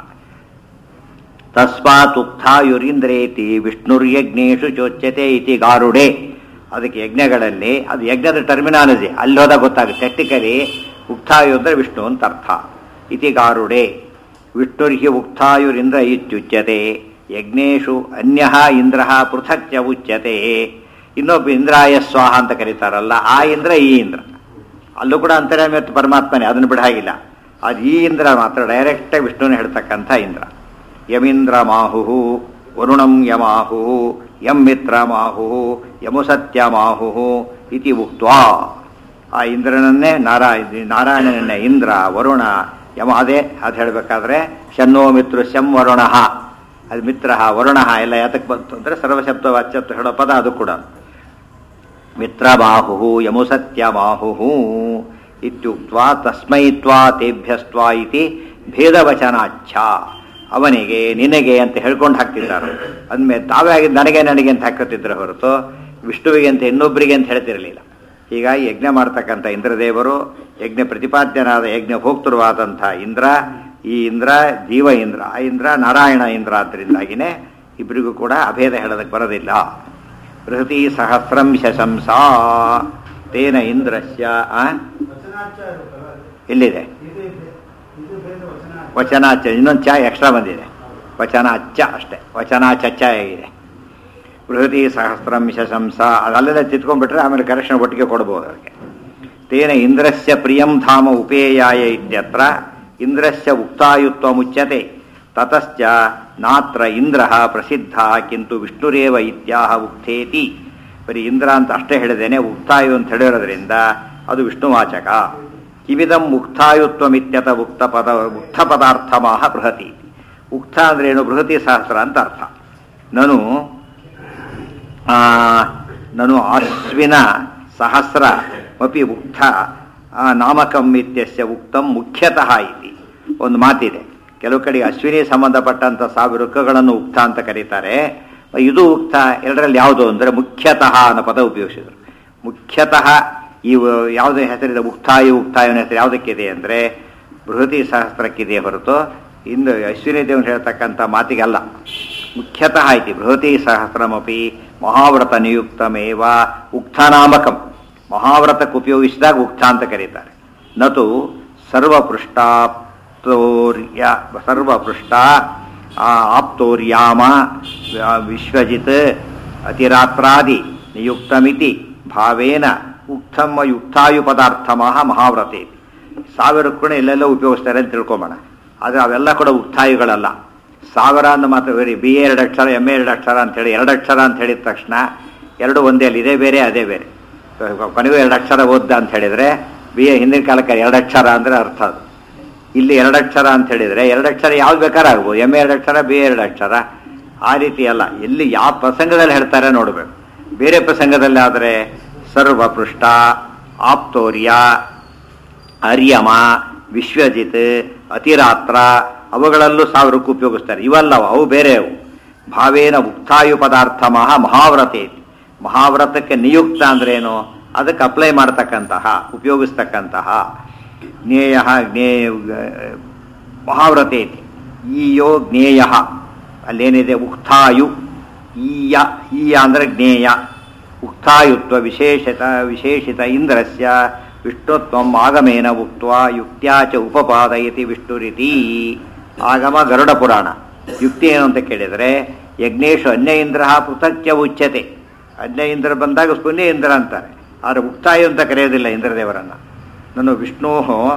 ತಸ್ಮಾತ್ ಉಕ್ತಾಯುರೀಂದ್ರೇತಿ ವಿಷ್ಣುರ್ಯಜ್ಞೇಶು ಚೋಚ್ಯತೆ ಇತಿ ಗಾರುಡೆ ಅದಕ್ಕೆ ಯಜ್ಞಗಳಲ್ಲಿ ಅದು ಯಜ್ಞದ ಟರ್ಮಿನಾಲಜಿ ಅಲ್ಲಿ ಹೋದಾಗ ಗೊತ್ತಾಗುತ್ತೆ ಟೆಕ್ನಿಕಲಿ ಉಕ್ತಾಯು ಅಂದರೆ ವಿಷ್ಣು ಅಂತ ಅರ್ಥ ಇತಿ ಗಾರುಡೆ ವಿಷ್ಣುರ್ಹಿ ಉಕ್ತಾಯುರಿಂದ್ರ ಇತ್ಯುಚ್ಯತೆ ಯಜ್ಞೇಶು ಅನ್ಯ ಇಂದ್ರ ಪೃಥಕ್ ಚ ಉಚ್ಯತೆ ಇನ್ನೊಬ್ಬ ಇಂದ್ರಾಯ ಸ್ವಾಹ ಅಂತ ಕರೀತಾರಲ್ಲ ಆ ಇಂದ್ರ ಈ ಇಂದ್ರ ಅಲ್ಲೂ ಕೂಡ ಅಂತರ್ಯಾಮಿ ಮತ್ತು ಪರಮಾತ್ಮನೇ ಅದನ್ನು ಬಿಡ ಹಾಗಿಲ್ಲ ಅದು ಈ ಇಂದ್ರ ಮಾತ್ರ ಡೈರೆಕ್ಟಾಗಿ ವಿಷ್ಣುವಿನ ಹೇಳ್ತಕ್ಕಂಥ ಇಂದ್ರ ಯಮೀಂದ್ರ ಮಾಹು ವರುಣಂ ಯಮಾಹು ಯಂ ಮಿತ್ರ ಮಾಹು ಯಮು ಸತ್ಯ ಮಾಹು ಇತಿ ಉಕ್ತ್ವಾ ಆ ಇಂದ್ರನನ್ನೇ ನಾರಾಯಣ ನಾರಾಯಣನನ್ನೇ ಇಂದ್ರ ವರುಣ ಯಮ ಅದೇ ಅದು ಹೇಳಬೇಕಾದ್ರೆ ಶನ್ನೋ ಮಿತ್ರ ಶಂ ವರುಣ ಅದು ಮಿತ್ರ ವರುಣ ಎಲ್ಲ ಯಾತಕ್ಕೆ ಬಂತು ಅಂದರೆ ಸರ್ವಶಬ್ದ ವಾಚ್ಯತ್ವ ಹೇಳೋ ಪದ ಅದು ಕೂಡ ಮಿತ್ರಬಾಹು ಯಮುಸತ್ಯಬಾಹು ಇತ್ಯುಕ್ತ್ವಾ ತಸ್ಮೈ ತ್ವಾ ತೇಭ್ಯಸ್ತ್ವಾ ಇತಿ ಭೇದವಚನಾಚ್ಛ ಅವನಿಗೆ ನಿನಗೆ ಅಂತ ಹೇಳ್ಕೊಂಡು ಹಾಕ್ತಿದ್ದಾರೆ ಅಂದಮೇಲೆ ತಾವೇ ಆಗಿದ್ದು ನನಗೆ ನನಗೆ ಅಂತ ಹಾಕುತ್ತಿದ್ರೆ ಹೊರತು ವಿಷ್ಣುವಿಗೆ ಅಂತ ಇನ್ನೊಬ್ಬರಿಗೆ ಅಂತ ಹೇಳ್ತಿರಲಿಲ್ಲ ಹೀಗಾಗಿ ಯಜ್ಞ ಮಾಡ್ತಕ್ಕಂಥ ಇಂದ್ರದೇವರು ಯಜ್ಞ ಪ್ರತಿಪಾದ್ಯನಾದ ಯಜ್ಞ ಭೋಕ್ತೃವಾದಂಥ ಇಂದ್ರ ಈ ಇಂದ್ರ ಜೀವ ಇಂದ್ರ ಆ ಇಂದ್ರ ನಾರಾಯಣ ಇಂದ್ರ ಆದ್ದರಿಂದಾಗಿನೇ ಇಬ್ಬರಿಗೂ ಕೂಡ ಅಭೇದ ಹೇಳೋದಕ್ಕೆ ಬರೋದಿಲ್ಲ ಬೃಹತಿ ಸಹಸ್ರಂ ಶಶಂಸ ತೇನ ಇಂದ್ರಸ್ಯ ಆ? ಎಲ್ಲಿದೆ ವಚನಾಚ ಇನ್ನೊಂದು ಚ ಎಕ್ಸ್ಟ್ರಾ ಬಂದಿದೆ ವಚನಾಚ ಅಷ್ಟೇ ವಚನಾಚ ಆಗಿದೆ ಬೃಹತಿ ಸಹಸ್ರಂ ಶಶಂಸ ಅದಲ್ಲೆಲ್ಲ ತಿತ್ಕೊಂಡ್ಬಿಟ್ರೆ ಆಮೇಲೆ ಕರೆಕ್ಷನ್ ಒಟ್ಟಿಗೆ ಕೊಡ್ಬೋದು ಅದಕ್ಕೆ ತೇನ ಇಂದ್ರಸ್ಯ ಪ್ರಿಯಂ ಧಾಮ ಉಪೇಯಾಯ ಇತ್ಯತ್ರ ಇಂದ್ರಸ್ಯ ಉಕ್ತಾಯುತ್ವ ಮುಚ್ಯತೆ ತತಶ್ಚ ನಾತ್ರ ಇಂದ್ರ ಪ್ರಸಿದ್ಧ ಕಿಂತು ವಿಷ್ಣುರೇವ ಇತ್ಯಾಹ ಉಕ್ತೇತಿ ಬರೀ ಇಂದ್ರ ಅಂತ ಅಷ್ಟೇ ಹೇಳಿದೇನೆ ಉಕ್ತಾಯು ಅಂತ ಹೇಳಿರೋದ್ರಿಂದ ಅದು ವಿಷ್ಣುವಾಚಕ ಕಿವಿದಂ ಉಕ್ತಾಯುತ್ವಮಿತ್ಯತ ಉಕ್ತ ಪದ ಉಕ್ತ ಪದಾರ್ಥಮಾಹ ಬೃಹತಿ ಉಕ್ತ ಅಂದ್ರೆ ಏನು ಬೃಹತಿ ಸಹಸ್ರ ಅಂತ ಅರ್ಥ ನಾನು ಆ, ನನು ಅಶ್ವಿನ ಸಹಸ್ರ ಅಪಿ ಉಕ್ತ ಆ, ನಾಮಕಂ ಇತ್ಯಸ್ಯ ಉಕ್ತಂ ಮುಖ್ಯತಃ ಇತಿ ಒಂದು ಮಾತಿದೆ ಕೆಲವು ಕಡೆ ಅಶ್ವಿನಿ ಸಂಬಂಧಪಟ್ಟಂಥ ಸಾವಿರ ವೃಕ್ಕಗಳನ್ನು ಉಕ್ತ ಅಂತ ಕರೀತಾರೆ ಇದು ಉಕ್ತ ಎರಡರಲ್ಲಿ ಯಾವುದು ಅಂದರೆ ಮುಖ್ಯತಃ ಅನ್ನೋ ಪದ ಉಪಯೋಗಿಸಿದರು ಮುಖ್ಯತಃ ಈ ಯಾವುದೇ ಹೆಸರಿದೆ ಉಕ್ತಾಯು ಉಕ್ತಾಯನ ಹೆಸರು ಯಾವುದಕ್ಕಿದೆ ಅಂದರೆ ಬೃಹತಿ ಸಹಸ್ರಕ್ಕಿದೆ ಹೊರತು ಇಂದು ಅಶ್ವಿನಿ ದೇವನ್ ಹೇಳ್ತಕ್ಕಂಥ ಮಾತಿಗಲ್ಲ ಮುಖ್ಯತಃ ಇತಿ ಬೃಹತಿ ಸಹಸ್ರಮಪಿ ಮಹಾವ್ರತ ನಿಯುಕ್ತಮೇವ ಉಕ್ತಾನಾಮಕಂ ಮಹಾವ್ರತಕ್ಕೆ ಉಪಯೋಗಿಸಿದಾಗ ಉಕ್ತ ಅಂತ ಕರೀತಾರೆ ನತು ಸರ್ವಪೃಷ್ಟಾಪ್ತೋರ್ಯ ಸರ್ವಪೃಷ್ಟ ಆ, ಆಪ್ತೋರ್ಯಾಮ ಆ, ವಿಶ್ವಜಿತ್ ಅತಿರಾತ್ರಾದಿ ನಿಯುಕ್ತಮಿತಿ ಭಾವೇನ ಉಕ್ತಮ ಯುಕ್ತಾಯು ಪದಾರ್ಥಮಃ ಮಹಾವ್ರತೆ ಸಾವಿರ ಕೂಡ ಎಲ್ಲೆಲ್ಲ ಉಪಯೋಗಿಸ್ತಾರೆ ಅಂತ ತಿಳ್ಕೊಂಬೋಣ ಆದರೆ ಅವೆಲ್ಲ ಕೂಡ ಉಕ್ತಾಯುಗಳಲ್ಲ ಸಾವಿರ ಅಂದ ಮಾತ್ರ ಬೇರೆ ಬಿ ಎ ಎರಡು ಅಕ್ಷರ ಎಮ್ ಎ ಎರಡು ಅಕ್ಷರ ಅಂತೇಳಿ ಎರಡು ಅಕ್ಷರ ಅಂತ ಹೇಳಿದ ತಕ್ಷಣ ಎರಡು ಒಂದೇ ಅಲ್ಲಿ ಇದೇ ಬೇರೆ ಅದೇ ಬೇರೆ ಕೊನೆಗೂ ಎರಡು ಅಕ್ಷರ ಓದ್ದ ಅಂತ ಹೇಳಿದರೆ ಬಿ ಎ ಹಿಂದಿನ ಕಾಲಕ್ಕೆ ಎರಡು ಅಕ್ಷರ ಅಂದರೆ ಅರ್ಥ ಅದು ಇಲ್ಲಿ ಎರಡು ಅಕ್ಷರ ಅಂತ ಹೇಳಿದರೆ ಎರಡು ಅಕ್ಷರ ಯಾವ್ದು ಬೇಕಾದ್ರೆ ಆಗ್ಬೋದು ಎಮ್ ಎ ಎರಡು ಅಕ್ಷರ ಬಿ ಎ ಎರಡು ಅಕ್ಷರ ಆ ರೀತಿ ಅಲ್ಲ ಎಲ್ಲಿ ಯಾವ ಪ್ರಸಂಗದಲ್ಲಿ ಹೇಳ್ತಾರೆ ನೋಡಬೇಕು ಬೇರೆ ಪ್ರಸಂಗದಲ್ಲಿ ಆದರೆ ಸರ್ವಪೃಷ್ಟ ಆಪ್ತೋರ್ಯ ಅರ್ಯಮ ವಿಶ್ವಜಿತ್ ಅತಿರಾತ್ರ ಅವುಗಳಲ್ಲೂ ಸಾವಿರಕ್ಕೂ ಉಪಯೋಗಿಸ್ತಾರೆ ಇವಲ್ಲವ ಅವು ಬೇರೆ ಅವು ಭಾವೇನ ಉಕ್ತಾಯು ಪದಾರ್ಥ ಮಹಾ ಮಹಾವ್ರತೆ ಮಹಾವ್ರತಕ್ಕೆ ನಿಯುಕ್ತ ಅಂದ್ರೇನು ಅದಕ್ಕೆ ಅಪ್ಲೈ ಮಾಡ್ತಕ್ಕಂತಹ ಉಪಯೋಗಿಸ್ತಕ್ಕಂತಹ ಜ್ಞೇಯ ಜ್ಞೇಯ ಮಹಾವ್ರತೆ ಈಯೋ ಜ್ಞೇಯ ಅಲ್ಲೇನಿದೆ ಉಕ್ತಾಯು ಈಯ ಈಯ ಅಂದರೆ ಜ್ಞೇಯ ಉಕ್ತಾಯುತ್ವ ವಿಶೇಷತ ವಿಶೇಷಿತ ಇಂದ್ರಸ್ಯ ವಿಷ್ಣುತ್ವಂ ಆಗಮೇನ ಉಕ್ತ್ವ ಯುಕ್ತ್ಯಾ ಚ ಉಪಪಾದಯತಿ ವಿಷ್ಣುರಿತಿ ಆಗಮ ಗರುಡ ಪುರಾಣ ಯುಕ್ತಿ ಏನು ಅಂತ ಕೇಳಿದರೆ ಯಜ್ಞೇಶು ಅನ್ಯ ಇಂದ್ರ ಪೃಥಕ್ಯ ಉಚ್ಯತೆ ಅನ್ಯ ಇಂದ್ರ ಬಂದಾಗ ಪುಣ್ಯ ಇಂದ್ರ ಅಂತಾರೆ ಆದರೆ ಉಕ್ತಾಯು ಅಂತ ಕರೆಯೋದಿಲ್ಲ ಇಂದ್ರದೇವರನ್ನು ನಾನು ವಿಷ್ಣು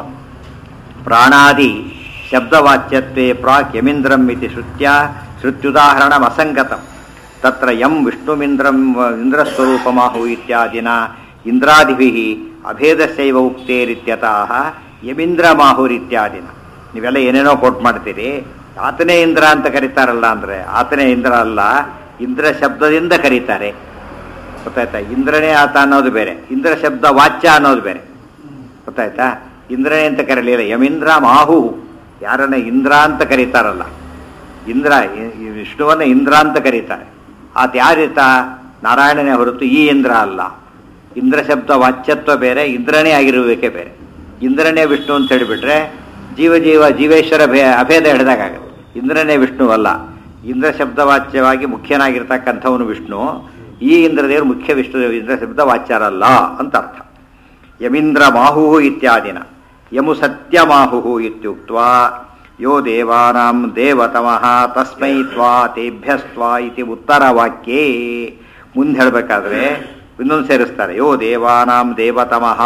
ಪ್ರಾಣಾದಿ ಶಬ್ದವಾಚ್ಯತ್ವೇ ಪ್ರಾಕ್ ಯಮಿಂದ್ರಂ ಇತಿ ಶ್ರುತ್ಯ ಶ್ರುತ್ಯುದಾಹರಣಂ ಅಸಂಗತಂ ತತ್ರ ಯಂ ವಿಷ್ಣುಮಿಂದ್ರಂ ಇಂದ್ರಸ್ವರೂಪಮಾಹು ಇತ್ಯಾದಿನ ಇಂದ್ರಾದಿಭಿಃ ಅಭೇದಸ್ಯೈವ ಉಕ್ತೇರಿತ್ಯತಃ ಯಮಿಂದ್ರಮಾಹುರಿತ್ಯಾದಿನ ನೀವೆಲ್ಲ ಏನೇನೋ ಕೋಟ್ ಮಾಡ್ತೀರಿ ಆತನೇ ಇಂದ್ರ ಅಂತ ಕರೀತಾರಲ್ಲ ಅಂದರೆ ಆತನೇ ಇಂದ್ರ ಅಲ್ಲ ಇಂದ್ರ ಶಬ್ದದಿಂದ ಕರೀತಾರೆ ಗೊತ್ತಾಯ್ತಾ ಇಂದ್ರನೇ ಆತ ಅನ್ನೋದು ಬೇರೆ ಇಂದ್ರ ಶಬ್ದ ವಾಚ್ಯ ಅನ್ನೋದು ಬೇರೆ ಗೊತ್ತಾಯ್ತಾ ಇಂದ್ರನೇ ಅಂತ ಕರೀಲಿಲ್ಲ ಯಮೀಂದ್ರ ಮಾಹು ಯಾರನ್ನ ಇಂದ್ರ ಅಂತ ಕರೀತಾರಲ್ಲ ಇಂದ್ರ ಈ- ಈ ವಿಷ್ಣುವನ್ನ ಇಂದ್ರ ಅಂತ ಕರೀತಾರೆ ಆತ ಯಾರೀತ ನಾರಾಯಣನೇ ಹೊರತು ಈ ಇಂದ್ರ ಅಲ್ಲ ಇಂದ್ರ ಶಬ್ದ ವಾಚ್ಯತ್ವ ಬೇರೆ ಇಂದ್ರನೇ ಆಗಿರುವಿಕೆ ಬೇರೆ ಇಂದ್ರನೇ ವಿಷ್ಣು ಅಂತ ಹೇಳಿಬಿಟ್ರೆ ಜೀವ ಜೀವ ಜೀವೇಶ್ವರ ಭೇ ಅಭೇದ ಹಿಡಿದಾಗುತ್ತೆ ಇಂದ್ರನೇ ವಿಷ್ಣು ಅಲ್ಲ ಇಂದ್ರ ಶಬ್ದ ವಾಚ್ಯವಾಗಿ ಮುಖ್ಯನಾಗಿರ್ತಕ್ಕಂಥವನು ವಿಷ್ಣು ಈ ಇಂದ್ರದೇವರು ಮುಖ್ಯ ವಿಷ್ಣು ಇಂದ್ರ ಶಬ್ದ ವಾಚ್ಯರಲ್ಲ ಅಂತ ಅರ್ಥ ಯಮೀಂದ್ರ ಮಾಹು ಇತ್ಯಾದಿನ ಯಮು ಸತ್ಯಮಾಹು ಇತ್ಯುಕ್ತ್ವಾ ಯೋ ದೇವಾನಾಂ ದೇವತಮಃ ತಸ್ಮೈ ತ್ವಾ ತೇಭ್ಯಸ್ತ್ವಾ ಇತಿ ಉತ್ತರವಾಕ್ಯೇ ಮುಂದೆ ಹೇಳಬೇಕಾದ್ರೆ ಇನ್ನೊಂದು ಸೇರಿಸ್ತಾರೆ ಯೋ ದೇವಾನಾಂ ದೇವತಮಃ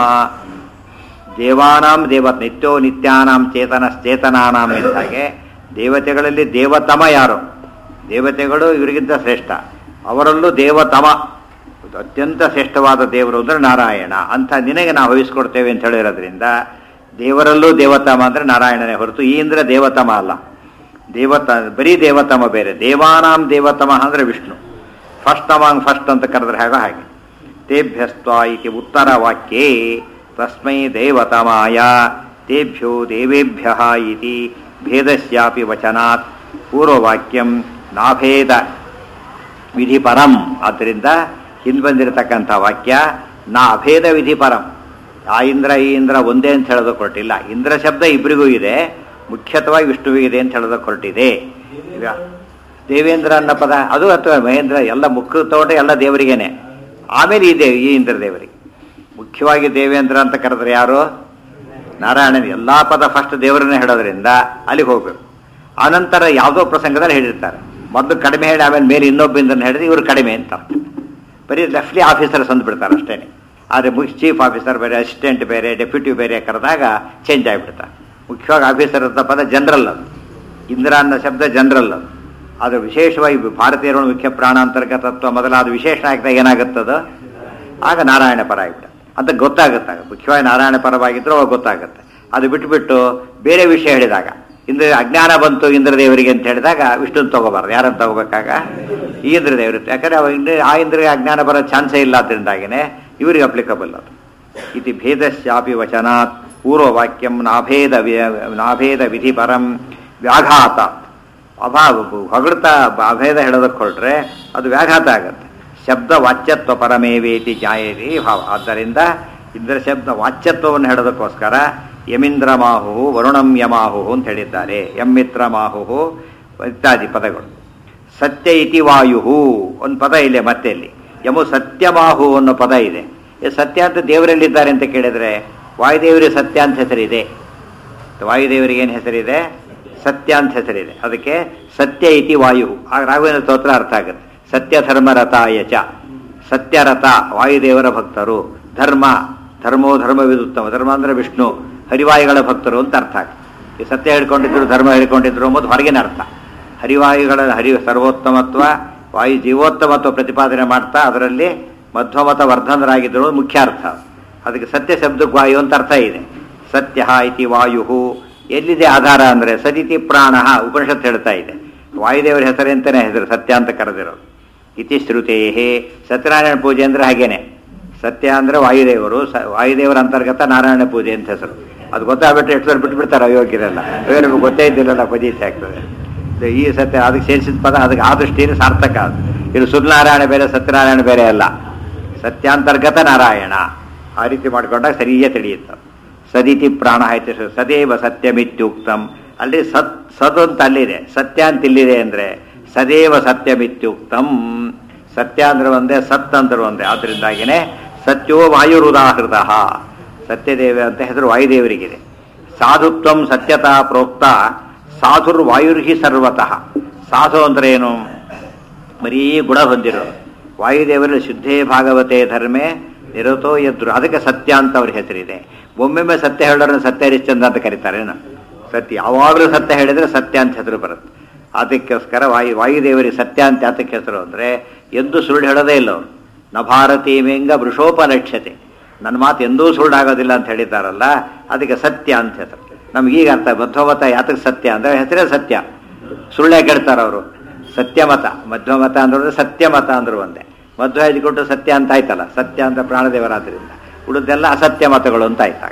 ದೇವಾನಾಂ ದೇವತ ನಿತ್ಯೋ ನಿತ್ಯಾನಾಂ ಚೇತನಶ್ಚೇತನಾನಾಂ ಇದ್ದ ಹಾಗೆ ದೇವತೆಗಳಲ್ಲಿ ದೇವತಮ ಯಾರು ದೇವತೆಗಳು ಇವರಿಗಿಂತ ಶ್ರೇಷ್ಠ ಅವರಲ್ಲೂ ದೇವತಮ ಅತ್ಯಂತ ಶ್ರೇಷ್ಠವಾದ ದೇವರು ಅಂದರೆ ನಾರಾಯಣ ಅಂತ ನಿನಗೆ ನಾವು ವಹಿಸ್ಕೊಡ್ತೇವೆ ಅಂತ ಹೇಳಿರೋದ್ರಿಂದ ದೇವರಲ್ಲೂ ದೇವತಮ ಅಂದರೆ ನಾರಾಯಣನೇ ಹೊರತು ಈ ಇಂದ್ರ ದೇವತಮ ಅಲ್ಲ ದೇವತ ಬರೀ ದೇವತಮ ಬೇರೆ ದೇವಾನಾಂ ದೇವತಮ ಅಂದರೆ ವಿಷ್ಣು ಫಸ್ಟ್ ಅಮಾಂಗ್ ಫಸ್ಟ್ ಅಂತ ಕರೆದ್ರೆ ಹಾಗೆ ಹಾಗೆ ತೇಭ್ಯಸ್ತ್ವ ಇತಿ ಉತ್ತರ ವಾಕ್ಯೇ ತಸ್ಮೈ ದೇವತಮಾಯ ತೇಭ್ಯೋ ದೇವೇಭ್ಯ ಇತಿ ಭೇದಸ್ಯಾಪಿ ವಚನಾತ್ ಪೂರ್ವವಾಕ್ಯಂ ನಾಭೇದ ವಿಧಿ ಪರಂ ಆದ್ದರಿಂದ ಹಿಂದೆ ಬಂದಿರತಕ್ಕಂಥ ವಾಕ್ಯ ನಾ ಅಭೇದ ವಿಧಿ ಪರಂ ಆ ಇಂದ್ರ ಈ ಇಂದ್ರ ಒಂದೇ ಅಂತ ಹೇಳೋದಕ್ಕೆ ಹೊರಟಿಲ್ಲ ಇಂದ್ರ ಶಬ್ದ ಇಬ್ಬರಿಗೂ ಇದೆ ಮುಖ್ಯತವಾಗಿ ವಿಷ್ಣುವಿಗಿದೆ ಅಂತ ಹೇಳೋದಕ್ಕೆ ಹೊರಟಿದೆ ಈಗ ದೇವೇಂದ್ರ ಅನ್ನೋ ಪದ ಅದು ಅಥವಾ ಮಹೇಂದ್ರ ಎಲ್ಲ ಮುಖ ತಗೊಂಡ್ರೆ ಎಲ್ಲ ದೇವರಿಗೇನೆ ಆಮೇಲೆ ಈ ದೇವ್ ಈ ಇಂದ್ರ ದೇವರಿಗೆ ಮುಖ್ಯವಾಗಿ ದೇವೇಂದ್ರ ಅಂತ ಕರೆದ್ರೆ ಯಾರು ನಾರಾಯಣನ ಎಲ್ಲ ಪದ ಫಸ್ಟ್ ದೇವರನ್ನೇ ಹೇಳೋದ್ರಿಂದ ಅಲ್ಲಿಗೆ ಹೋಗ್ಬೇಕು ಆನಂತರ ಯಾವುದೋ ಪ್ರಸಂಗದಲ್ಲಿ ಹೇಳಿರ್ತಾರೆ ಮೊದಲು ಕಡಿಮೆ ಹೇಳಿ ಆಮೇಲೆ ಮೇಲೆ ಇನ್ನೊಬ್ಬinದನ್ನು ಹೇಳಿದ್ರೆ ಇವರು ಕಡಿಮೆ ಅಂತ ಅರ್ಥ. ಬರೀ ಲೆಫ್ಟ್ಲಿ ಆಫೀಸರ್ಸ್ ಅಂದ್ಬಿಡ್ತಾರೆ ಅಷ್ಟೇ ಆದರೆ ಮುಖ್ಯ ಚೀಫ್ ಆಫೀಸರ್ ಬೇರೆ ಅಸಿಸ್ಟೆಂಟ್ ಬೇರೆ ಡೆಪ್ಯೂಟಿ ಬೇರೆ ಕರೆದಾಗ ಚೇಂಜ್ ಆಗಿಬಿಡ್ತಾರೆ ಮುಖ್ಯವಾಗಿ ಆಫೀಸರ್ ಅಂತ ಪದ ಜನರಲ್ ಅದು ಇಂದ್ರ ಅನ್ನೋ ಶಬ್ದ ಜನರಲ್ ಅದು ಅದು ವಿಶೇಷವಾಗಿ ಭಾರತೀಯರ ಮುಖ್ಯ ಪ್ರಾಣಾಂತರ್ಗ ತತ್ವ ಮೊದಲಾದ ವಿಶೇಷ ಆಗಿದಾಗ ಏನಾಗುತ್ತದು ಆಗ ನಾರಾಯಣ ಪರ ಆಗಿಬಿಟ್ಟು ಅಂತ ಗೊತ್ತಾಗುತ್ತೆ ಆಗ. ಮುಖ್ಯವಾಗಿ ನಾರಾಯಣ ಪರವಾಗಿದ್ರೂ ಅವಾಗ ಗೊತ್ತಾಗುತ್ತೆ ಅದು ಬಿಟ್ಬಿಟ್ಟು ಬೇರೆ ವಿಷಯ ಹೇಳಿದಾಗ ಇಂದ್ರ ಅಜ್ಞಾನ ಬಂತು ಇಂದ್ರದೇವರಿಗೆ ಅಂತ ಹೇಳಿದಾಗ ವಿಷ್ಣುನ್ ತಗೋಬಾರ್ದು ಯಾರನ್ನು ತಗೋಬೇಕಾಗ ಈ ಇಂದ್ರದೇವರು ಯಾಕಂದ್ರೆ ಅವ ಇಂದ್ರ ಆ ಇಂದ್ರಿಗೆ ಅಜ್ಞಾನ ಬರೋ ಚಾನ್ಸೇ ಇಲ್ಲ ಅದರಿಂದಾಗಿನೇ ಇವರಿಗೆ ಅಪ್ಲಿಕಬಲ್ ಅದು ಇತಿ ಭೇದಶ್ಯಾಪಿ ವಚನಾತ್ ಪೂರ್ವವಾಕ್ಯಂ ನಾಭೇದ ವಿ- ನಾಭೇದ ವಿಧಿ ಪರಂ ವ್ಯಾಘಾತ ಅಭಾವ ಹೊಗಳ್ತಾ ಅಭೇದ ಹೇಳೋದಕ್ಕೆ ಹೊರಟ್ರೆ ಅದು ವ್ಯಾಘಾತ ಆಗುತ್ತೆ ಶಬ್ದ ವಾಚ್ಯತ್ವ ಪರಮೇವೇತಿ ಜಾಯೇರಿ ಭಾವ ಆದ್ದರಿಂದ ಇಂದ್ರ ಶಬ್ದ ವಾಚ್ಯತ್ವವನ್ನು ಹೇಳೋದಕ್ಕೋಸ್ಕರ ಯಮಿಂದ್ರ ಮಾಹು ವರುಣಂ ಯಮಾಹು ಅಂತ ಹೇಳಿದ್ದಾರೆ ಯಮ್ಮಿತ್ರ ಮಾಹು ಇತ್ಯಾದಿ ಪದಗಳು ಸತ್ಯ ಇತಿ ವಾಯು ಒಂದು ಪದ ಇದೆ ಮತ್ತೆ ಇಲ್ಲಿ ಯಮು ಸತ್ಯಮಾಹು ಅನ್ನೋ ಪದ ಇದೆ ಈ ಸತ್ಯ ಅಂತ ದೇವರಲ್ಲಿದ್ದಾರೆ ಅಂತ ಕೇಳಿದ್ರೆ ವಾಯುದೇವರಿಗೆ ಸತ್ಯ ಅಂತ ಹೆಸರಿದೆ ವಾಯುದೇವರಿಗೆ ಏನು ಹೆಸರಿದೆ ಸತ್ಯ ಅಂತ ಹೆಸರಿದೆ ಅದಕ್ಕೆ ಸತ್ಯ ಇತಿ ವಾಯು ಆಗ ರಾಘವೇಂದ್ರ ಸ್ತೋತ್ರ ಅರ್ಥ ಆಗುತ್ತೆ ಸತ್ಯ ಧರ್ಮರಥಾಯ ಚ ಸತ್ಯರಥ ವಾಯುದೇವರ ಭಕ್ತರು ಧರ್ಮ ಧರ್ಮೋ ಧರ್ಮವಿದುತ್ತಮ ಧರ್ಮ ಅಂದರೆ ವಿಷ್ಣು ಹರಿವಾಯುಗಳ ಭಕ್ತರು ಅಂತ ಅರ್ಥ ಆಗ್ತದೆ ಈ ಸತ್ಯ ಹೇಳ್ಕೊಂಡಿದ್ರು ಧರ್ಮ ಹೇಳ್ಕೊಂಡಿದ್ರು ಎಂಬುದು ಹೊರಗಿನ ಅರ್ಥ ಹರಿವಾಯುಗಳ ಹರಿ ಸರ್ವೋತ್ತಮತ್ವ ವಾಯು ಜೀವೋತ್ತಮತ್ವ ಪ್ರತಿಪಾದನೆ ಮಾಡ್ತಾ ಅದರಲ್ಲಿ ಮಧ್ವಮತ ವರ್ಧನರಾಗಿದ್ದರು ಮುಖ್ಯ ಅರ್ಥ ಅದಕ್ಕೆ ಸತ್ಯ ಶಬ್ದಕ್ಕೆ ವಾಯು ಅಂತ ಅರ್ಥ ಇದೆ ಸತ್ಯ ಇತಿ ವಾಯು ಎಲ್ಲಿದೆ ಆಧಾರ ಅಂದರೆ ಸದಿತಿ ಪ್ರಾಣ ಉಪನಿಷತ್ ಹೇಳ್ತಾ ಇದೆ ವಾಯುದೇವರ ಹೆಸರೆಂತಾನೆ ಹೆಸರು ಸತ್ಯ ಅಂತ ಕರೆದಿರೋದು ಇತಿ ಶ್ರುತೇ ಸತ್ಯನಾರಾಯಣ ಪೂಜೆ ಅಂದರೆ ಹಾಗೇನೆ ಸತ್ಯ ಅಂದರೆ ವಾಯುದೇವರು ಸ ವಾಯುದೇವರ ಅಂತರ್ಗತ ನಾರಾಯಣ ಪೂಜೆ ಅಂತ ಹೆಸರು ಅದು ಗೊತ್ತಾಗ್ಬಿಟ್ರೆ ಎಷ್ಟು ಸಲ ಬಿಟ್ಬಿಡ್ತಾರೆ ಅಯೋಗ್ಯರೆಲ್ಲ ಅಯ್ಯೋ ನಿಮಗೆ ಗೊತ್ತೇ ಇದ್ದಿಲ್ಲಲ್ಲ ಪದೀತಿ ಆಗ್ತದೆ ಇದು ಈ ಸತ್ಯ ಅದಕ್ಕೆ ಸೇರಿಸಿದ ಪದ ಅದಕ್ಕೆ ಆ ದೃಷ್ಟಿಯಲ್ಲಿ ಸಾರ್ಥಕ ಅದು ಇದು ಸುರ್ನಾರಾಯಣ ಬೇರೆ ಸತ್ಯನಾರಾಯಣ ಬೇರೆ ಅಲ್ಲ ಸತ್ಯಾಂತರ್ಗತ ನಾರಾಯಣ ಆ ರೀತಿ ಮಾಡಿಕೊಂಡಾಗ ಸರಿಯೇ ತಿಳಿಯುತ್ತೆ ಸದಿತಿ ಪ್ರಾಣ ಆಯ್ತು ಸದೇವ ಸತ್ಯಮಿತ್ಯುಕ್ತಂ ಅಲ್ಲಿ ಸತ್ ಸದ್ ಅಂತ ಅಲ್ಲಿದೆ ಸತ್ಯ ಅಂತ ಇಲ್ಲಿದೆ ಅಂದರೆ ಸದೇವ ಸತ್ಯಮಿತ್ಯುಕ್ತಂ ಸತ್ಯ ಅಂದ್ರೆ ಒಂದೇ ಸತ್ ಅಂದ್ರೆ ಒಂದೇ ಆದ್ದರಿಂದಾಗಿನೇ ಸತ್ಯೋ ವಾಯುರುದಾಹೃತ ಸತ್ಯದೇವ ಅಂತ ಹೆಸರು ವಾಯುದೇವರಿಗಿದೆ ಸಾಧುತ್ವಂ ಸತ್ಯತಾ ಪ್ರೋಕ್ತ ಸಾಧುರ್ ವಾಯುರ್ಹಿ ಸರ್ವತಃ ಸಾಧು ಅಂದ್ರೆ ಏನು ಬರೀ ಗುಣ ಹೊಂದಿರೋದು ವಾಯುದೇವರಲ್ಲಿ ಶುದ್ಧೇ ಭಾಗವತೆ ಧರ್ಮೇ ನಿರತೋ ಎದ್ರು ಅದಕ್ಕೆ ಸತ್ಯ ಅಂತ ಅವ್ರ ಹೆಸರಿದೆ ಒಮ್ಮೊಮ್ಮೆ ಸತ್ಯ ಹೇಳೋರನ್ನ ಸತ್ಯ ಹರಿಶ್ಚಂದ್ರ ಅಂತ ಕರೀತಾರೆ ಸತ್ಯ ಯಾವಾಗಲೂ ಸತ್ಯ ಹೇಳಿದ್ರೆ ಸತ್ಯ ಅಂತ ಹೆಸರು ಬರುತ್ತೆ ಅದಕ್ಕೋಸ್ಕರ ವಾಯು ವಾಯುದೇವರಿಗೆ ಸತ್ಯ ಅಂತ ಯಾತಕ್ಕೆ ಹೆಸರು ಅಂದರೆ ಎಂದು ಸುಳ್ಳು ಹೇಳೋದೇ ಇಲ್ಲ ಅವರು ನ ಭಾರತೀ ಮೆಂಗ ವೃಷೋಪಲಕ್ಷ್ಯತೆ ನನ್ನ ಮಾತು ಎಂದೂ ಸುಳ್ಳಾಗೋದಿಲ್ಲ ಅಂತ ಹೇಳಿದ್ದಾರಲ್ಲ ಅದಕ್ಕೆ ಸತ್ಯ ಅಂತ ಹೆಸರು ನಮಗೀಗ ಅರ್ಥ ಮಧ್ವಮತ ಯಾತಕ್ಕೆ ಸತ್ಯ ಅಂದರೆ ಹೆಸರೇ ಸತ್ಯ ಸುಳ್ಳೇ ಕೇಳ್ತಾರೆ ಅವರು ಸತ್ಯಮತ ಮಧ್ವಮತ ಅಂದ್ರೆ ಸತ್ಯಮತ ಅಂದ್ರು ಒಂದೇ ಮಧ್ವ ಕೊಟ್ಟು ಸತ್ಯ ಅಂತ ಆಯ್ತಲ್ಲ ಸತ್ಯ ಅಂತ ಪ್ರಾಣದೇವರಾದ್ರಿಂದ ಉಳಿದೆಲ್ಲ ಅಸತ್ಯ ಮತಗಳು ಅಂತ ಆಯ್ತಾಗ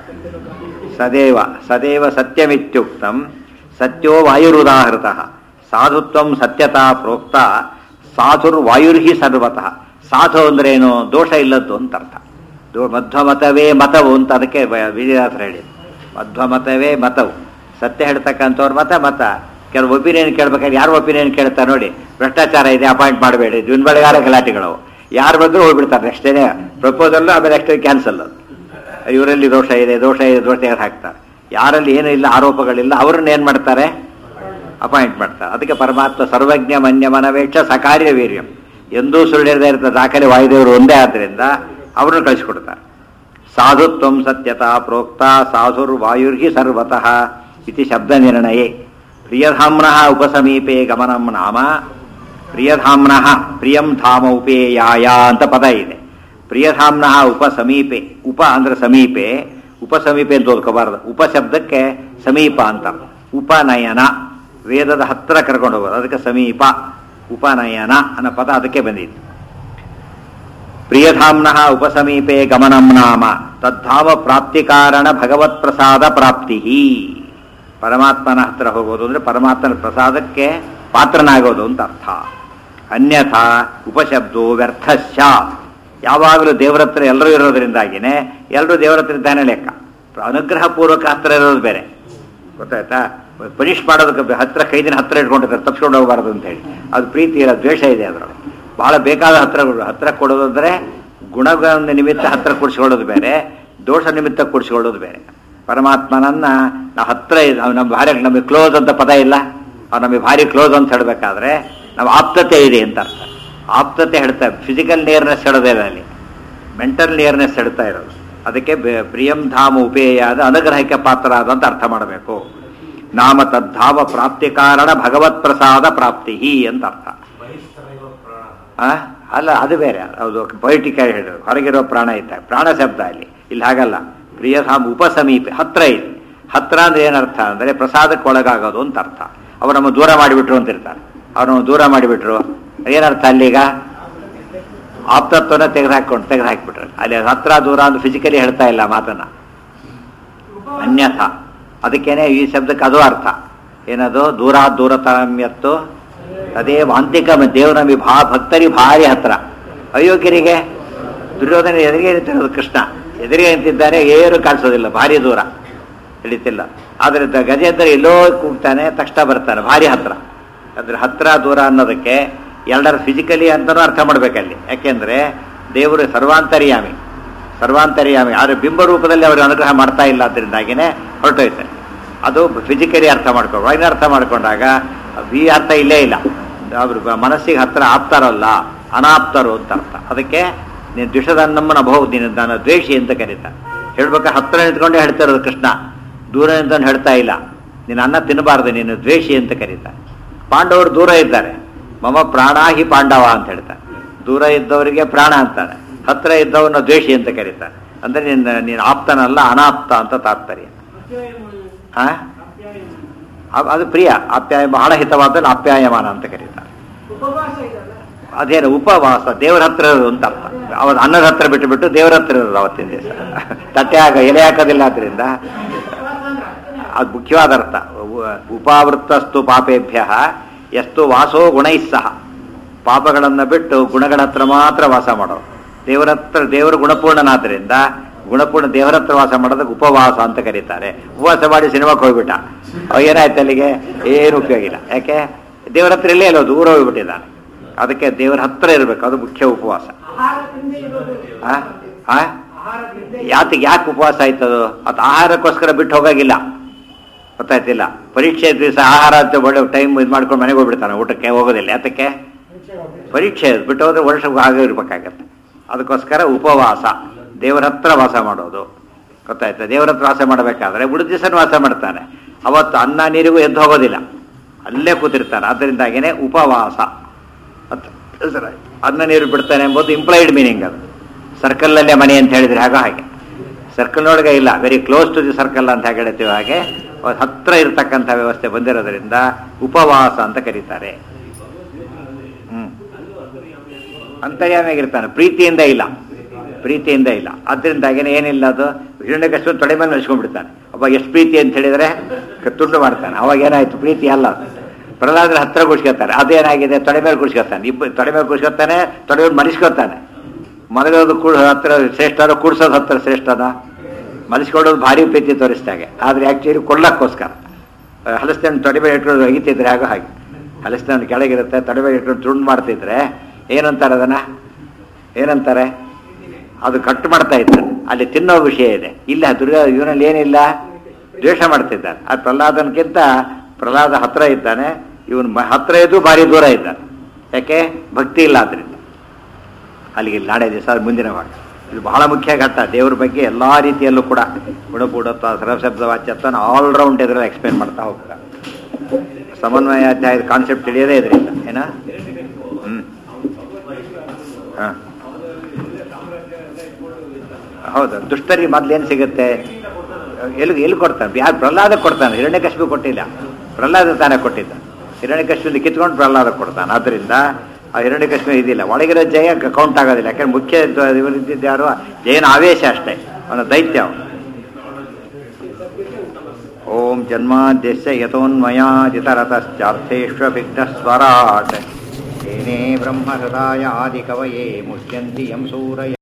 ಸದೇವ ಸದೇವ ಸತ್ಯಮಿತ್ಯುಕ್ತಂ ಸತ್ಯೋ ವಾಯುರುದಾಹೃತ ಸಾಧುತ್ವಂ ಸತ್ಯತಾ ಪ್ರೋಕ್ತ ಸಾಧುರ್ ವಾಯುರ್ಹಿ ಸರ್ವತಃ ಸಾಧು ಅಂದ್ರೆ ಏನು ದೋಷ ಇಲ್ಲದ್ದು ಅಂತ ಅರ್ಥ ದೋ- ಮಧ್ವಮತವೇ ಮತವು ಅಂತ ಅದಕ್ಕೆ ವ- ವಿಜಯದಾಸರು ಹೇಳಿ ಮಧ್ವಮತವೇ ಮತವು ಸತ್ಯ ಹೇಳ್ತಕ್ಕಂಥವ್ರ ಮತ ಮತ ಕೆಲವು ಒಪಿನಿಯನ್ ಕೇಳ್ಬೇಕಾದ್ರೆ ಯಾರು ಒಪಿನಿಯನ್ ಕೇಳ್ತಾರೆ ನೋಡಿ ಭ್ರಷ್ಟಾಚಾರ ಇದೆ ಅಪಾಯಿಂಟ್ ಮಾಡಬೇಡಿ ದಿನ ಬೆಳಗಾರ ಗಲಾಟೆಗಳು ಯಾರು ಬಂದರೂ ಹೋಗ್ಬಿಡ್ತಾರೆ ನೆಕ್ಸ್ಟ್ ಡೇನೆ ಪ್ರಪೋಸಲ್ಲು ಆಮೇಲೆ ನೆಕ್ಸ್ಟ್ ಕ್ಯಾನ್ಸಲ್ ಅದು ಇವರಲ್ಲಿ ದೋಷ ಇದೆ ದೋಷ ಇದೆ ದೋಷ ಇದೆ ಹಾಕ್ತಾರೆ ಯಾರಲ್ಲಿ ಏನೂ ಇಲ್ಲ ಆರೋಪಗಳಿಲ್ಲ ಅವ್ರನ್ನ ಏನು ಮಾಡ್ತಾರೆ ಅಪಾಯಿಂಟ್ ಮಾಡ್ತಾರೆ ಅದಕ್ಕೆ ಪರಮಾತ್ಮ ಸರ್ವಜ್ಞ ಮನ್ಯ ಮನವೇಕ್ಷ ಸಕಾರ್ಯ ವೀರ್ಯಂ ಎಂದೂ ಸುಳ್ಳಿರದೇ ಇರ್ತದೆ ದಾಖಲೆ ವಾಯುದೇವರು ಒಂದೇ ಆದ್ದರಿಂದ ಅವ್ರನ್ನ ಕಳಿಸ್ಕೊಡ್ತಾರೆ ಸಾಧುತ್ವಂ ಸತ್ಯತಾ ಪ್ರೋಕ್ತ ಸಾಧುರ್ ವಾಯುರ್ಹಿ ಸರ್ವತಃ ಇತಿ ಶಬ್ದ ನಿರ್ಣಯೇ ಪ್ರಿಯಧಾಮ್ನಃ ಉಪಸಮೀಪೆ ಗಮನಂ ನಾಮ ಪ್ರಿಯಧಾಮ್ನಃ ಪ್ರಿಯಂ ಧಾಮ ಉಪೇಯಾಯ ಅಂತ ಪದ ಇದೆ ಪ್ರಿಯಧಾಮ್ನಃ ಉಪಸಮೀಪೆ ಉಪ ಅಂದ್ರೆ ಸಮೀಪೆ ಉಪಸಮೀಪೆ ಅಂತ ಓದ್ಕೋಬಾರದು ಉಪಶಬ್ದಕ್ಕೆ ಸಮೀಪ ಅಂತ ಉಪನಯನ ವೇದದ ಹತ್ತಿರ ಕರ್ಕೊಂಡು ಹೋಗೋದು ಅದಕ್ಕೆ ಸಮೀಪ ಉಪನಯನ ಅನ್ನೋ ಪದ ಅದಕ್ಕೆ ಬಂದಿತ್ತು ಪ್ರಿಯಧಾಮ್ನಃ ಉಪಸಮೀಪೆ ಗಮನಂ ನಾಮ ತದ್ಧಾಮ ಪ್ರಾಪ್ತಿ ಕಾರಣ ಭಗವತ್ ಪ್ರಸಾದ ಪ್ರಾಪ್ತಿ ಪರಮಾತ್ಮನ ಹತ್ರ ಹೋಗೋದು ಅಂದ್ರೆ ಪರಮಾತ್ಮನ ಪ್ರಸಾದಕ್ಕೆ ಪಾತ್ರನಾಗೋದು ಅಂತ ಅರ್ಥ ಅನ್ಯಥಾ ಉಪಶಬ್ದೋ ವ್ಯರ್ಥ ಸ್ಯಾತ್ ಯಾವಾಗಲೂ ದೇವರ ಹತ್ರ ಎಲ್ಲರೂ ಇರೋದ್ರಿಂದಾಗಿನೇ ಎಲ್ಲರೂ ದೇವರ ಹತ್ರ ಇದ್ದಾನೆ ಲೆಕ್ಕ ಅನುಗ್ರಹ ಪೂರ್ವಕ ಹತ್ರ ಇರೋದು ಬೇರೆ ಗೊತ್ತಾಯ್ತಾ ಪನಿಷ್ ಮಾಡೋದಕ್ಕೆ ಹತ್ರ ಕೈದಿನ ಹತ್ರ ಇಟ್ಕೊಂಡಿರ್ತಾರೆ ತಪ್ಪಿಸ್ಕೊಂಡು ಹೋಗಬಾರ್ದು ಅಂತ ಹೇಳಿ ಅದು ಪ್ರೀತಿ ಇಲ್ಲ ದ್ವೇಷ ಇದೆ ಅದರೊಳಗೆ ಬಹಳ ಬೇಕಾದ ಹತ್ರಗಳು ಹತ್ರ ಕೊಡೋದು ಅಂದರೆ ಗುಣಗಳ ನಿಮಿತ್ತ ಹತ್ರ ಕೂಡಿಸ್ಕೊಳ್ಳೋದು ಬೇರೆ ದೋಷ ನಿಮಿತ್ತ ಕೂಡಿಸ್ಕೊಳ್ಳೋದು ಬೇರೆ ಪರಮಾತ್ಮನನ್ನ ನಾವು ಹತ್ರ ಇದ್- ಅವ್ನು ನಮ್ಮ ಭಾರಿ ನಮಗೆ ಕ್ಲೋಸ್ ಅಂತ ಪದ ಇಲ್ಲ ಅವ್ನು ನಮಗೆ ಭಾರಿ ಕ್ಲೋಸ್ ಅಂತ ಹೇಳಬೇಕಾದ್ರೆ ನಾವು ಆಪ್ತತೆ ಇದೆ ಅಂತ ಅರ್ಥ ಆಪ್ತತೆ ಹೇಳ್ತಾ ಫಿಸಿಕಲ್ ನಿಯರ್ನೆಸ್ ಹೇಳೋದೇ ಇಲ್ಲ ಅಲ್ಲಿ ಮೆಂಟಲ್ ನಿಯರ್ನೆಸ್ ಹೇಳ್ತಾ ಇರೋದು ಅದಕ್ಕೆ ಬೆ- ಪ್ರಿಯಂ ಧಾಮ ಉಪೇಯಾದ ಅನುಗ್ರಹಕ್ಕೆ ಪಾತ್ರ ಆದ ಅಂತ ಅರ್ಥ ಮಾಡಬೇಕು ನಾಮ ತದ್ಧಾಮ ಪ್ರಾಪ್ತಿ ಕಾರಣ ಭಗವತ್ ಪ್ರಸಾದ ಪ್ರಾಪ್ತಿ ಅಂತ ಅರ್ಥ ಆ? ಅಲ್ಲ ಅದು ಬೇರೆ ಹೌದು ಪೊಯಿಟಿಕಲ್ ಹೇಳಿದ್ರು ಹೊರಗಿರೋ ಪ್ರಾಣ ಇದ್ದ ಪ್ರಾಣ ಶಬ್ದ ಅಲ್ಲಿ ಇಲ್ಲಿ ಹಾಗಲ್ಲ ಪ್ರಿಯಧಾಮ ಉಪಸಮೀಪೆ ಹತ್ರ ಇದೆ ಹತ್ರ ಅಂದ್ರೆ ಏನರ್ಥ ಅಂದ್ರೆ ಪ್ರಸಾದಕ್ಕೆ ಒಳಗಾಗೋದು ಅಂತ ಅರ್ಥ ಅವ್ರು ನಮ್ಮ ದೂರ ಮಾಡಿಬಿಟ್ರು ಅಂತ ಇರ್ತಾರೆ ಅವ್ರು ನಮ್ಮ ದೂರ ಮಾಡಿಬಿಟ್ರು ಏನರ್ಥ ಅಲ್ಲೀಗ ಆಪ್ತತ್ವನ ತೆಗೆದು ಹಾಕೊಂಡು ತೆಗೆದು ಹಾಕಿಬಿಟ್ರು ಅಲ್ಲಿ ಹತ್ರ ದೂರ ಅಂತ ಫಿಸಿಕಲಿ ಹೇಳ್ತಾ ಇಲ್ಲ ಮಾತನ್ನ ಅನ್ಯಥ ಅದಕ್ಕೇನೆ ಈ ಶಬ್ದಕ್ಕೆ ಅದು ಅರ್ಥ ಏನದು ದೂರ ದೂರತಾಮ್ಯತ್ತು ಅದೇ ವಾಂತಿಕ ದೇವ್ರ ನಮಗೆ ಭಾ ಭಕ್ತರಿಗೆ ಭಾರಿ ಹತ್ರ ಅಯೋಗ್ಯರಿಗೆ ದುರ್ಯೋಧನ ಎದುರಿಗೆ ನಿಂತಿರೋದು ಕೃಷ್ಣ ಎದುರಿಗೆ ನಿಂತಿದ್ದಾನೆ ಏನು ಕಾಣಿಸೋದಿಲ್ಲ ಭಾರಿ ದೂರ ಹಿಡಿತಿಲ್ಲ ಆದರೆ ದ- ಗಜೇಂದ್ರ ಎಲ್ಲೋ ಕೂಗ್ತಾನೆ ತಕ್ಷಣ ಬರ್ತಾನೆ ಭಾರಿ ಹತ್ರ ಅದ್ರ ಹತ್ರ ದೂರ ಅನ್ನೋದಕ್ಕೆ ಎರಡರ ಫಿಸಿಕಲಿ ಅಂತಲೂ ಅರ್ಥ ಮಾಡ್ಬೇಕಲ್ಲಿ ಯಾಕೆಂದ್ರೆ ದೇವರು ಸರ್ವಾಂತರ್ಯಾಮಿ ಸರ್ವಾಂತರ್ಯಾಮಿ ಆದರೆ ಬಿಂಬ ರೂಪದಲ್ಲಿ ಅವರು ಅನುಗ್ರಹ ಮಾಡ್ತಾ ಇಲ್ಲ ಅದರಿಂದಾಗಿನೇ ಹೊರಟೋಯ್ತಾರೆ ಅದು ಫಿಸಿಕಲಿ ಅರ್ಥ ಮಾಡ್ಕೊ ವೈನ ಅರ್ಥ ಮಾಡ್ಕೊಂಡಾಗ ಈ ಅರ್ಥ ಇಲ್ಲೇ ಇಲ್ಲ ಅವರು ಮನಸ್ಸಿಗೆ ಹತ್ರ ಆಪ್ತಾರಲ್ಲ ಅನಾಪ್ತರು ಅಂತ ಅರ್ಥ ಅದಕ್ಕೆ ನೀನು ದ್ವಿಷದ ಅನ್ನಮ್ಮನ ಬಹುದು ನೀನು ನಾನು ದ್ವೇಷಿ ಅಂತ ಕರೀತಾರೆ ಹೇಳ್ಬೇಕಾದ್ರೆ ಹತ್ತಿರ ನಿಂತ್ಕೊಂಡೇ ಹೇಳ್ತಾ ಇರೋದು ಕೃಷ್ಣ ದೂರ ನಿಂತ್ಕೊಂಡು ಹೇಳ್ತಾ ಇಲ್ಲ ನೀನು ಅನ್ನ ತಿನ್ನಬಾರ್ದು ನೀನು ದ್ವೇಷಿ ಅಂತ ಕರೀತಾರೆ ಪಾಂಡವರು ದೂರ ಇದ್ದಾರೆ ಮಮ ಪ್ರಾಣಾಹಿ ಪಾಂಡವ ಅಂತ ಹೇಳ್ತಾರೆ ದೂರ ಇದ್ದವರಿಗೆ ಪ್ರಾಣ ಅಂತಾರೆ ಹತ್ತಿರ ಇದ್ದವನ್ನ ದ್ವೇಷಿ ಅಂತ ಕರೀತಾರೆ ಅಂದ್ರೆ ನೀನು ನೀನು ಆಪ್ತನಲ್ಲ ಅನಾಪ್ತ ಅಂತ ತಾತ್ಪರ್ಯ ಹಾ ಅ- ಅದು ಪ್ರಿಯ ಆಪ್ಯಾಯ ಬಹಳ ಹಿತವಾದ ಆಪ್ಯಾಯಮಾನ ಅಂತ ಕರೀತಾರೆ ಉಪವಾಸ ಇದಲ್ಲ ಅದೇನು ಉಪವಾಸ ದೇವರ ಹತ್ರ ಇರೋದು ಅಂತ ಅರ್ಥ ಅವತ್ತು ಅನ್ನದ ಹತ್ರ ಬಿಟ್ಟು ಬಿಟ್ಟು ದೇವರ ಹತ್ರ ಇರೋದು ಅವತ್ತಿನ ದಿವಸ ತಟ್ಟೆ ಹಾಕ ಎಲೆ ಹಾಕೋದಿಲ್ಲ ಆದ್ರಿಂದ ಉಪವಾಸ ಅಂದ್ರೆ ಅರ್ಥನೇ ಅಲ್ಲ. ಅದು ಮುಖ್ಯವಾದ ಅರ್ಥ ಉ- ಉಪಾವೃತ್ತಸ್ತು ಪಾಪೇಭ್ಯ ಎಷ್ಟು ವಾಸೋ ಗುಣೈಸ್ಸಹ ಪಾಪಗಳನ್ನು ಬಿಟ್ಟು ಗುಣಗಳ ಹತ್ರ ಮಾತ್ರ ವಾಸ ಮಾಡೋದು ದೇವರ ಹತ್ರ ದೇವರು ಗುಣಪೂರ್ಣನಾದ್ರಿಂದ ಗುಣಪೂರ್ಣ ದೇವರ ಹತ್ರ ವಾಸ ಮಾಡೋದಕ್ಕೆ ಉಪವಾಸ ಅಂತ ಕರೀತಾರೆ ಉಪವಾಸ ಮಾಡಿ ಸಿನಿಮಾಕ್ಕೆ ಹೋಗ್ಬಿಟ್ಟ ಅವ ಏನಾಯ್ತು ಅಲ್ಲಿಗೆ ಏನು ಉಪಯೋಗ ಇಲ್ಲ ಯಾಕೆ ದೇವರ ಹತ್ರ ಇಲ್ಲೇ ಇಲ್ಲ ದೂರ ಹೋಗ್ಬಿಟ್ಟಿದ್ದಾನೆ ಅದಕ್ಕೆ ದೇವರ ಹತ್ರ ಇರಬೇಕು ಅದು ಮುಖ್ಯ ಉಪವಾಸ ಆಹಾರ ತಿಂದೇ ಇರೋದು ಆ ಆ ಆಹಾರ ತಿಂದೇ ಯಾತಕ್ಕೆ ಯಾಕೆ ಉಪವಾಸ ಆಯ್ತದು ಅದು ಆಹಾರಕ್ಕೋಸ್ಕರ ಬಿಟ್ಟು ಹೋಗಾಗಿಲ್ಲ ಗೊತ್ತಾಯ್ತಿಲ್ಲ ಪರೀಕ್ಷೆ ದಿವಸ ಆಹಾರ ಅಂತ ಒಳ್ಳೆ ಟೈಮ್ ಇದು ಮಾಡ್ಕೊಂಡು ಮನೆಗೆ ಹೋಗ್ಬಿಡ್ತಾನೆ ಊಟಕ್ಕೆ ಹೋಗೋದಿಲ್ಲ ಯಾತಕ್ಕೆ ಪರೀಕ್ಷೆ ಅದು ಬಿಟ್ಟು ಹೋದ್ರೆ ವರ್ಷ ಹಾಗೆ ಇರ್ಬೇಕಾಗತ್ತೆ ಅದಕ್ಕೋಸ್ಕರ ಉಪವಾಸ ದೇವರ ಹತ್ರ ವಾಸ ಮಾಡೋದು ಗೊತ್ತಾಯ್ತಾ ದೇವರ ಹತ್ರ ವಾಸ ಮಾಡಬೇಕಾದ್ರೆ ಉಳಿದ ದಿವಸ ವಾಸ ಮಾಡ್ತಾನೆ ಅವತ್ತು ಅನ್ನ ನೀರಿಗೂ ಎದ್ದು ಹೋಗೋದಿಲ್ಲ ಅಲ್ಲೇ ಕೂತಿರ್ತಾನೆ ಅದರಿಂದಾಗಿನೇ ಉಪವಾಸ ಅಂತ ಸರ್ ಅನ್ನ ನೀರು ಬಿಡ್ತಾನೆ ಎಂಬುದು ಇಂಪ್ಲಾಯ್ಡ್ ಮೀನಿಂಗ್ ಅದು ಸರ್ಕಲ್ಲಲ್ಲೇ ಮನೆ ಅಂತ ಹೇಳಿದ್ರೆ ಆಗ ಹಾಗೆ ಸರ್ಕಲ್ನೊಳಗೆ ಇಲ್ಲ very close to the circle ಅಂತ ಹೇಗೆ ಹೇಳ್ತೀವಿ ಹಾಗೆ ಅವ್ರ ಹತ್ರ ಇರತಕ್ಕಂಥ ವ್ಯವಸ್ಥೆ ಬಂದಿರೋದ್ರಿಂದ ಉಪವಾಸ ಅಂತ ಕರೀತಾರೆ ಹ್ಮ್ ಅಂತರ್ಯಾಮಿಯಾಗಿರ್ತಾನೆ ಪ್ರೀತಿಯಿಂದ ಇಲ್ಲ ಪ್ರೀತಿಯಿಂದ ಇಲ್ಲ ಅದರಿಂದಾಗೇನೆ ಏನಿಲ್ಲ ಅದು ಹಿರಣ್ಯಕಶ್ಯಪ ತೊಡೆ ಮೇಲೆ ನೆನೆಸ್ಕೊಂಡ್ಬಿಡ್ತಾನೆ ಒಬ್ಬ ಎಷ್ಟು ಪ್ರೀತಿ ಅಂತ ಹೇಳಿದ್ರೆ ಕ- ತುಂಡು ಮಾಡ್ತಾನೆ ಅವಾಗ ಏನಾಯ್ತು ಪ್ರೀತಿ ಅಲ್ಲ ಅದು. ಪ್ರಹ್ಲಾದರ ಹತ್ರ ಕುಡ್ಸ್ಕೊತಾರೆ ಅದೇನಾಗಿದೆ ತೊಡೆ ಮೇಲೆ ಕುಡ್ಸ್ಕೊತಾನೆ ಇಬ್ಬ ತೊಡೆ ಮೇಲೆ ಕುಡ್ಸ್ಕೊತಾನೆ ತೊಡೆ ಮೇಲೆ ಮರಿಸ್ಕೊತಾನೆ ಮಲಗೋದು ಕೂಡ ಹತ್ರ ಶ್ರೇಷ್ಠನ ಕೂಡ್ಸೋದು ಹತ್ರ ಶ್ರೇಷ್ಠನ ಮಲಿಸ್ಕೊಳ್ಳೋದು ಭಾರಿ ಪ್ರೀತಿ ತೋರಿಸ್ದಾಗೆ ಆದ್ರೆ ಆಕ್ಚುಲಿ ಕೊಳ್ಳಕ್ಕೋಸ್ಕರ ಹಲಸ್ತಾನ ತೊಡೆ ಮೇಲೆ ಇಟ್ಕೊಂಡು ಒಗಿತಿದ್ರೆ ಆಗ ಹಾಗೆ ಹಲಸ್ತಾನ ಕೆಳಗಿರುತ್ತೆ ತೊಡೆ ಮೇಲೆ ಇಟ್ಕೊಂಡು ತುಂಡು ಮಾಡ್ತಿದ್ರೆ ಏನಂತಾರೆ ಅದನ್ನ ಏನಂತಾರೆ ಅದು ಕಟ್ಟು ಮಾಡ್ತಾ ಇದ್ದಾರೆ ಅಲ್ಲಿ ತಿನ್ನೋ ವಿಷಯ ಇದೆ ಇಲ್ಲ ದುರ್ಗ ಇವನಲ್ಲಿ ಏನಿಲ್ಲ ದ್ವೇಷ ಮಾಡ್ತಿದ್ದಾನೆ ಆ ಪ್ರಹ್ಲಾದನ್ಕಿಂತ ಪ್ರಹ್ಲಾದ ಹತ್ರ ಇದ್ದಾನೆ ಇವನು ಮ- ಹತ್ರ ಇದ್ದು ಭಾರಿ ದೂರ ಇದ್ದಾನೆ ಯಾಕೆ ಭಕ್ತಿ ಇಲ್ಲ ಆದ್ರಿಂದ ಅಲ್ಲಿಗೆ ನಾಳೆ ದಿವಸ ಮುಂದಿನ ಭಾಗ ಇದು ಬಹಳ ಮುಖ್ಯ ಘಟ್ಟ ದೇವ್ರ ಬಗ್ಗೆ ಎಲ್ಲಾ ರೀತಿಯಲ್ಲೂ ಕೂಡ ಗುಣಪೂಡತ್ವ ಸರ್ವಶಬ್ದ ವಾಚ್ಯತ್ವನ ಆಲ್ ರೌಂಡ್ ಇದರಲ್ಲಿ ಎಕ್ಸ್ಪ್ಲೇನ್ ಮಾಡ್ತಾ ಹೋಗ್ತಾರೆ ಸಮನ್ವಯಾಧ್ಯಾಯದ ಕಾನ್ಸೆಪ್ಟ್ ತಿಳಿಯೋದೇ ಇದರಿಂದ ಏನ ಹ್ಮ್ ಹಾ ಹೌದು ದುಷ್ಟರಿಗೆ ಮೊದ್ಲೇನು ಸಿಗುತ್ತೆ ಎಲ್ಲಿ ಎಲ್ಲಿ ಕೊಡ್ತಾನೆ ಯಾರು ಪ್ರಹ್ಲಾದ ಕೊಡ್ತಾನೆ ಹಿರಣ್ಯಕಶ್ಮಿ ಕೊಟ್ಟಿಲ್ಲ ಪ್ರಹ್ಲಾದ ತಾನೇ ಕೊಟ್ಟಿದ್ದ ಹಿರಣ್ಯಕಶ್ಮಿಲಿ ಕಿತ್ಕೊಂಡು ಪ್ರಹ್ಲಾದ ಕೊಡ್ತಾನೆ ಆದ್ದರಿಂದ ಆ ಹಿರಣ್ಯಕಶ್ಮಿ ಇದಿಲ್ಲ ಒಳಗಿರೋ ಜಯ ಕೌಂಟ್ ಆಗೋದಿಲ್ಲ ಯಾಕಂದ್ರೆ ಮುಖ್ಯ ಇವರಿದ್ದಿದ್ದು ಯಾರು ಜಯನ ಆವೇಶ ಅಷ್ಟೇ ಅವನ ದೈತ್ಯ ಅವನು ಓಂ ಜನ್ಮಾದ್ಯಸ್ಯ ಯಥೋನ್ಮಯಾದಿತರತಶ್ಚಾರ್ಥೇಷ್ವಭಿಘ್ನಸ್ವರಾಟ್ ಏನೇ ಬ್ರಹ್ಮಹೃದಾಯ ಆದಿಕವಯೇ ಮುಹ್ಯಂತಿ ಯಂ ಸೂರಯ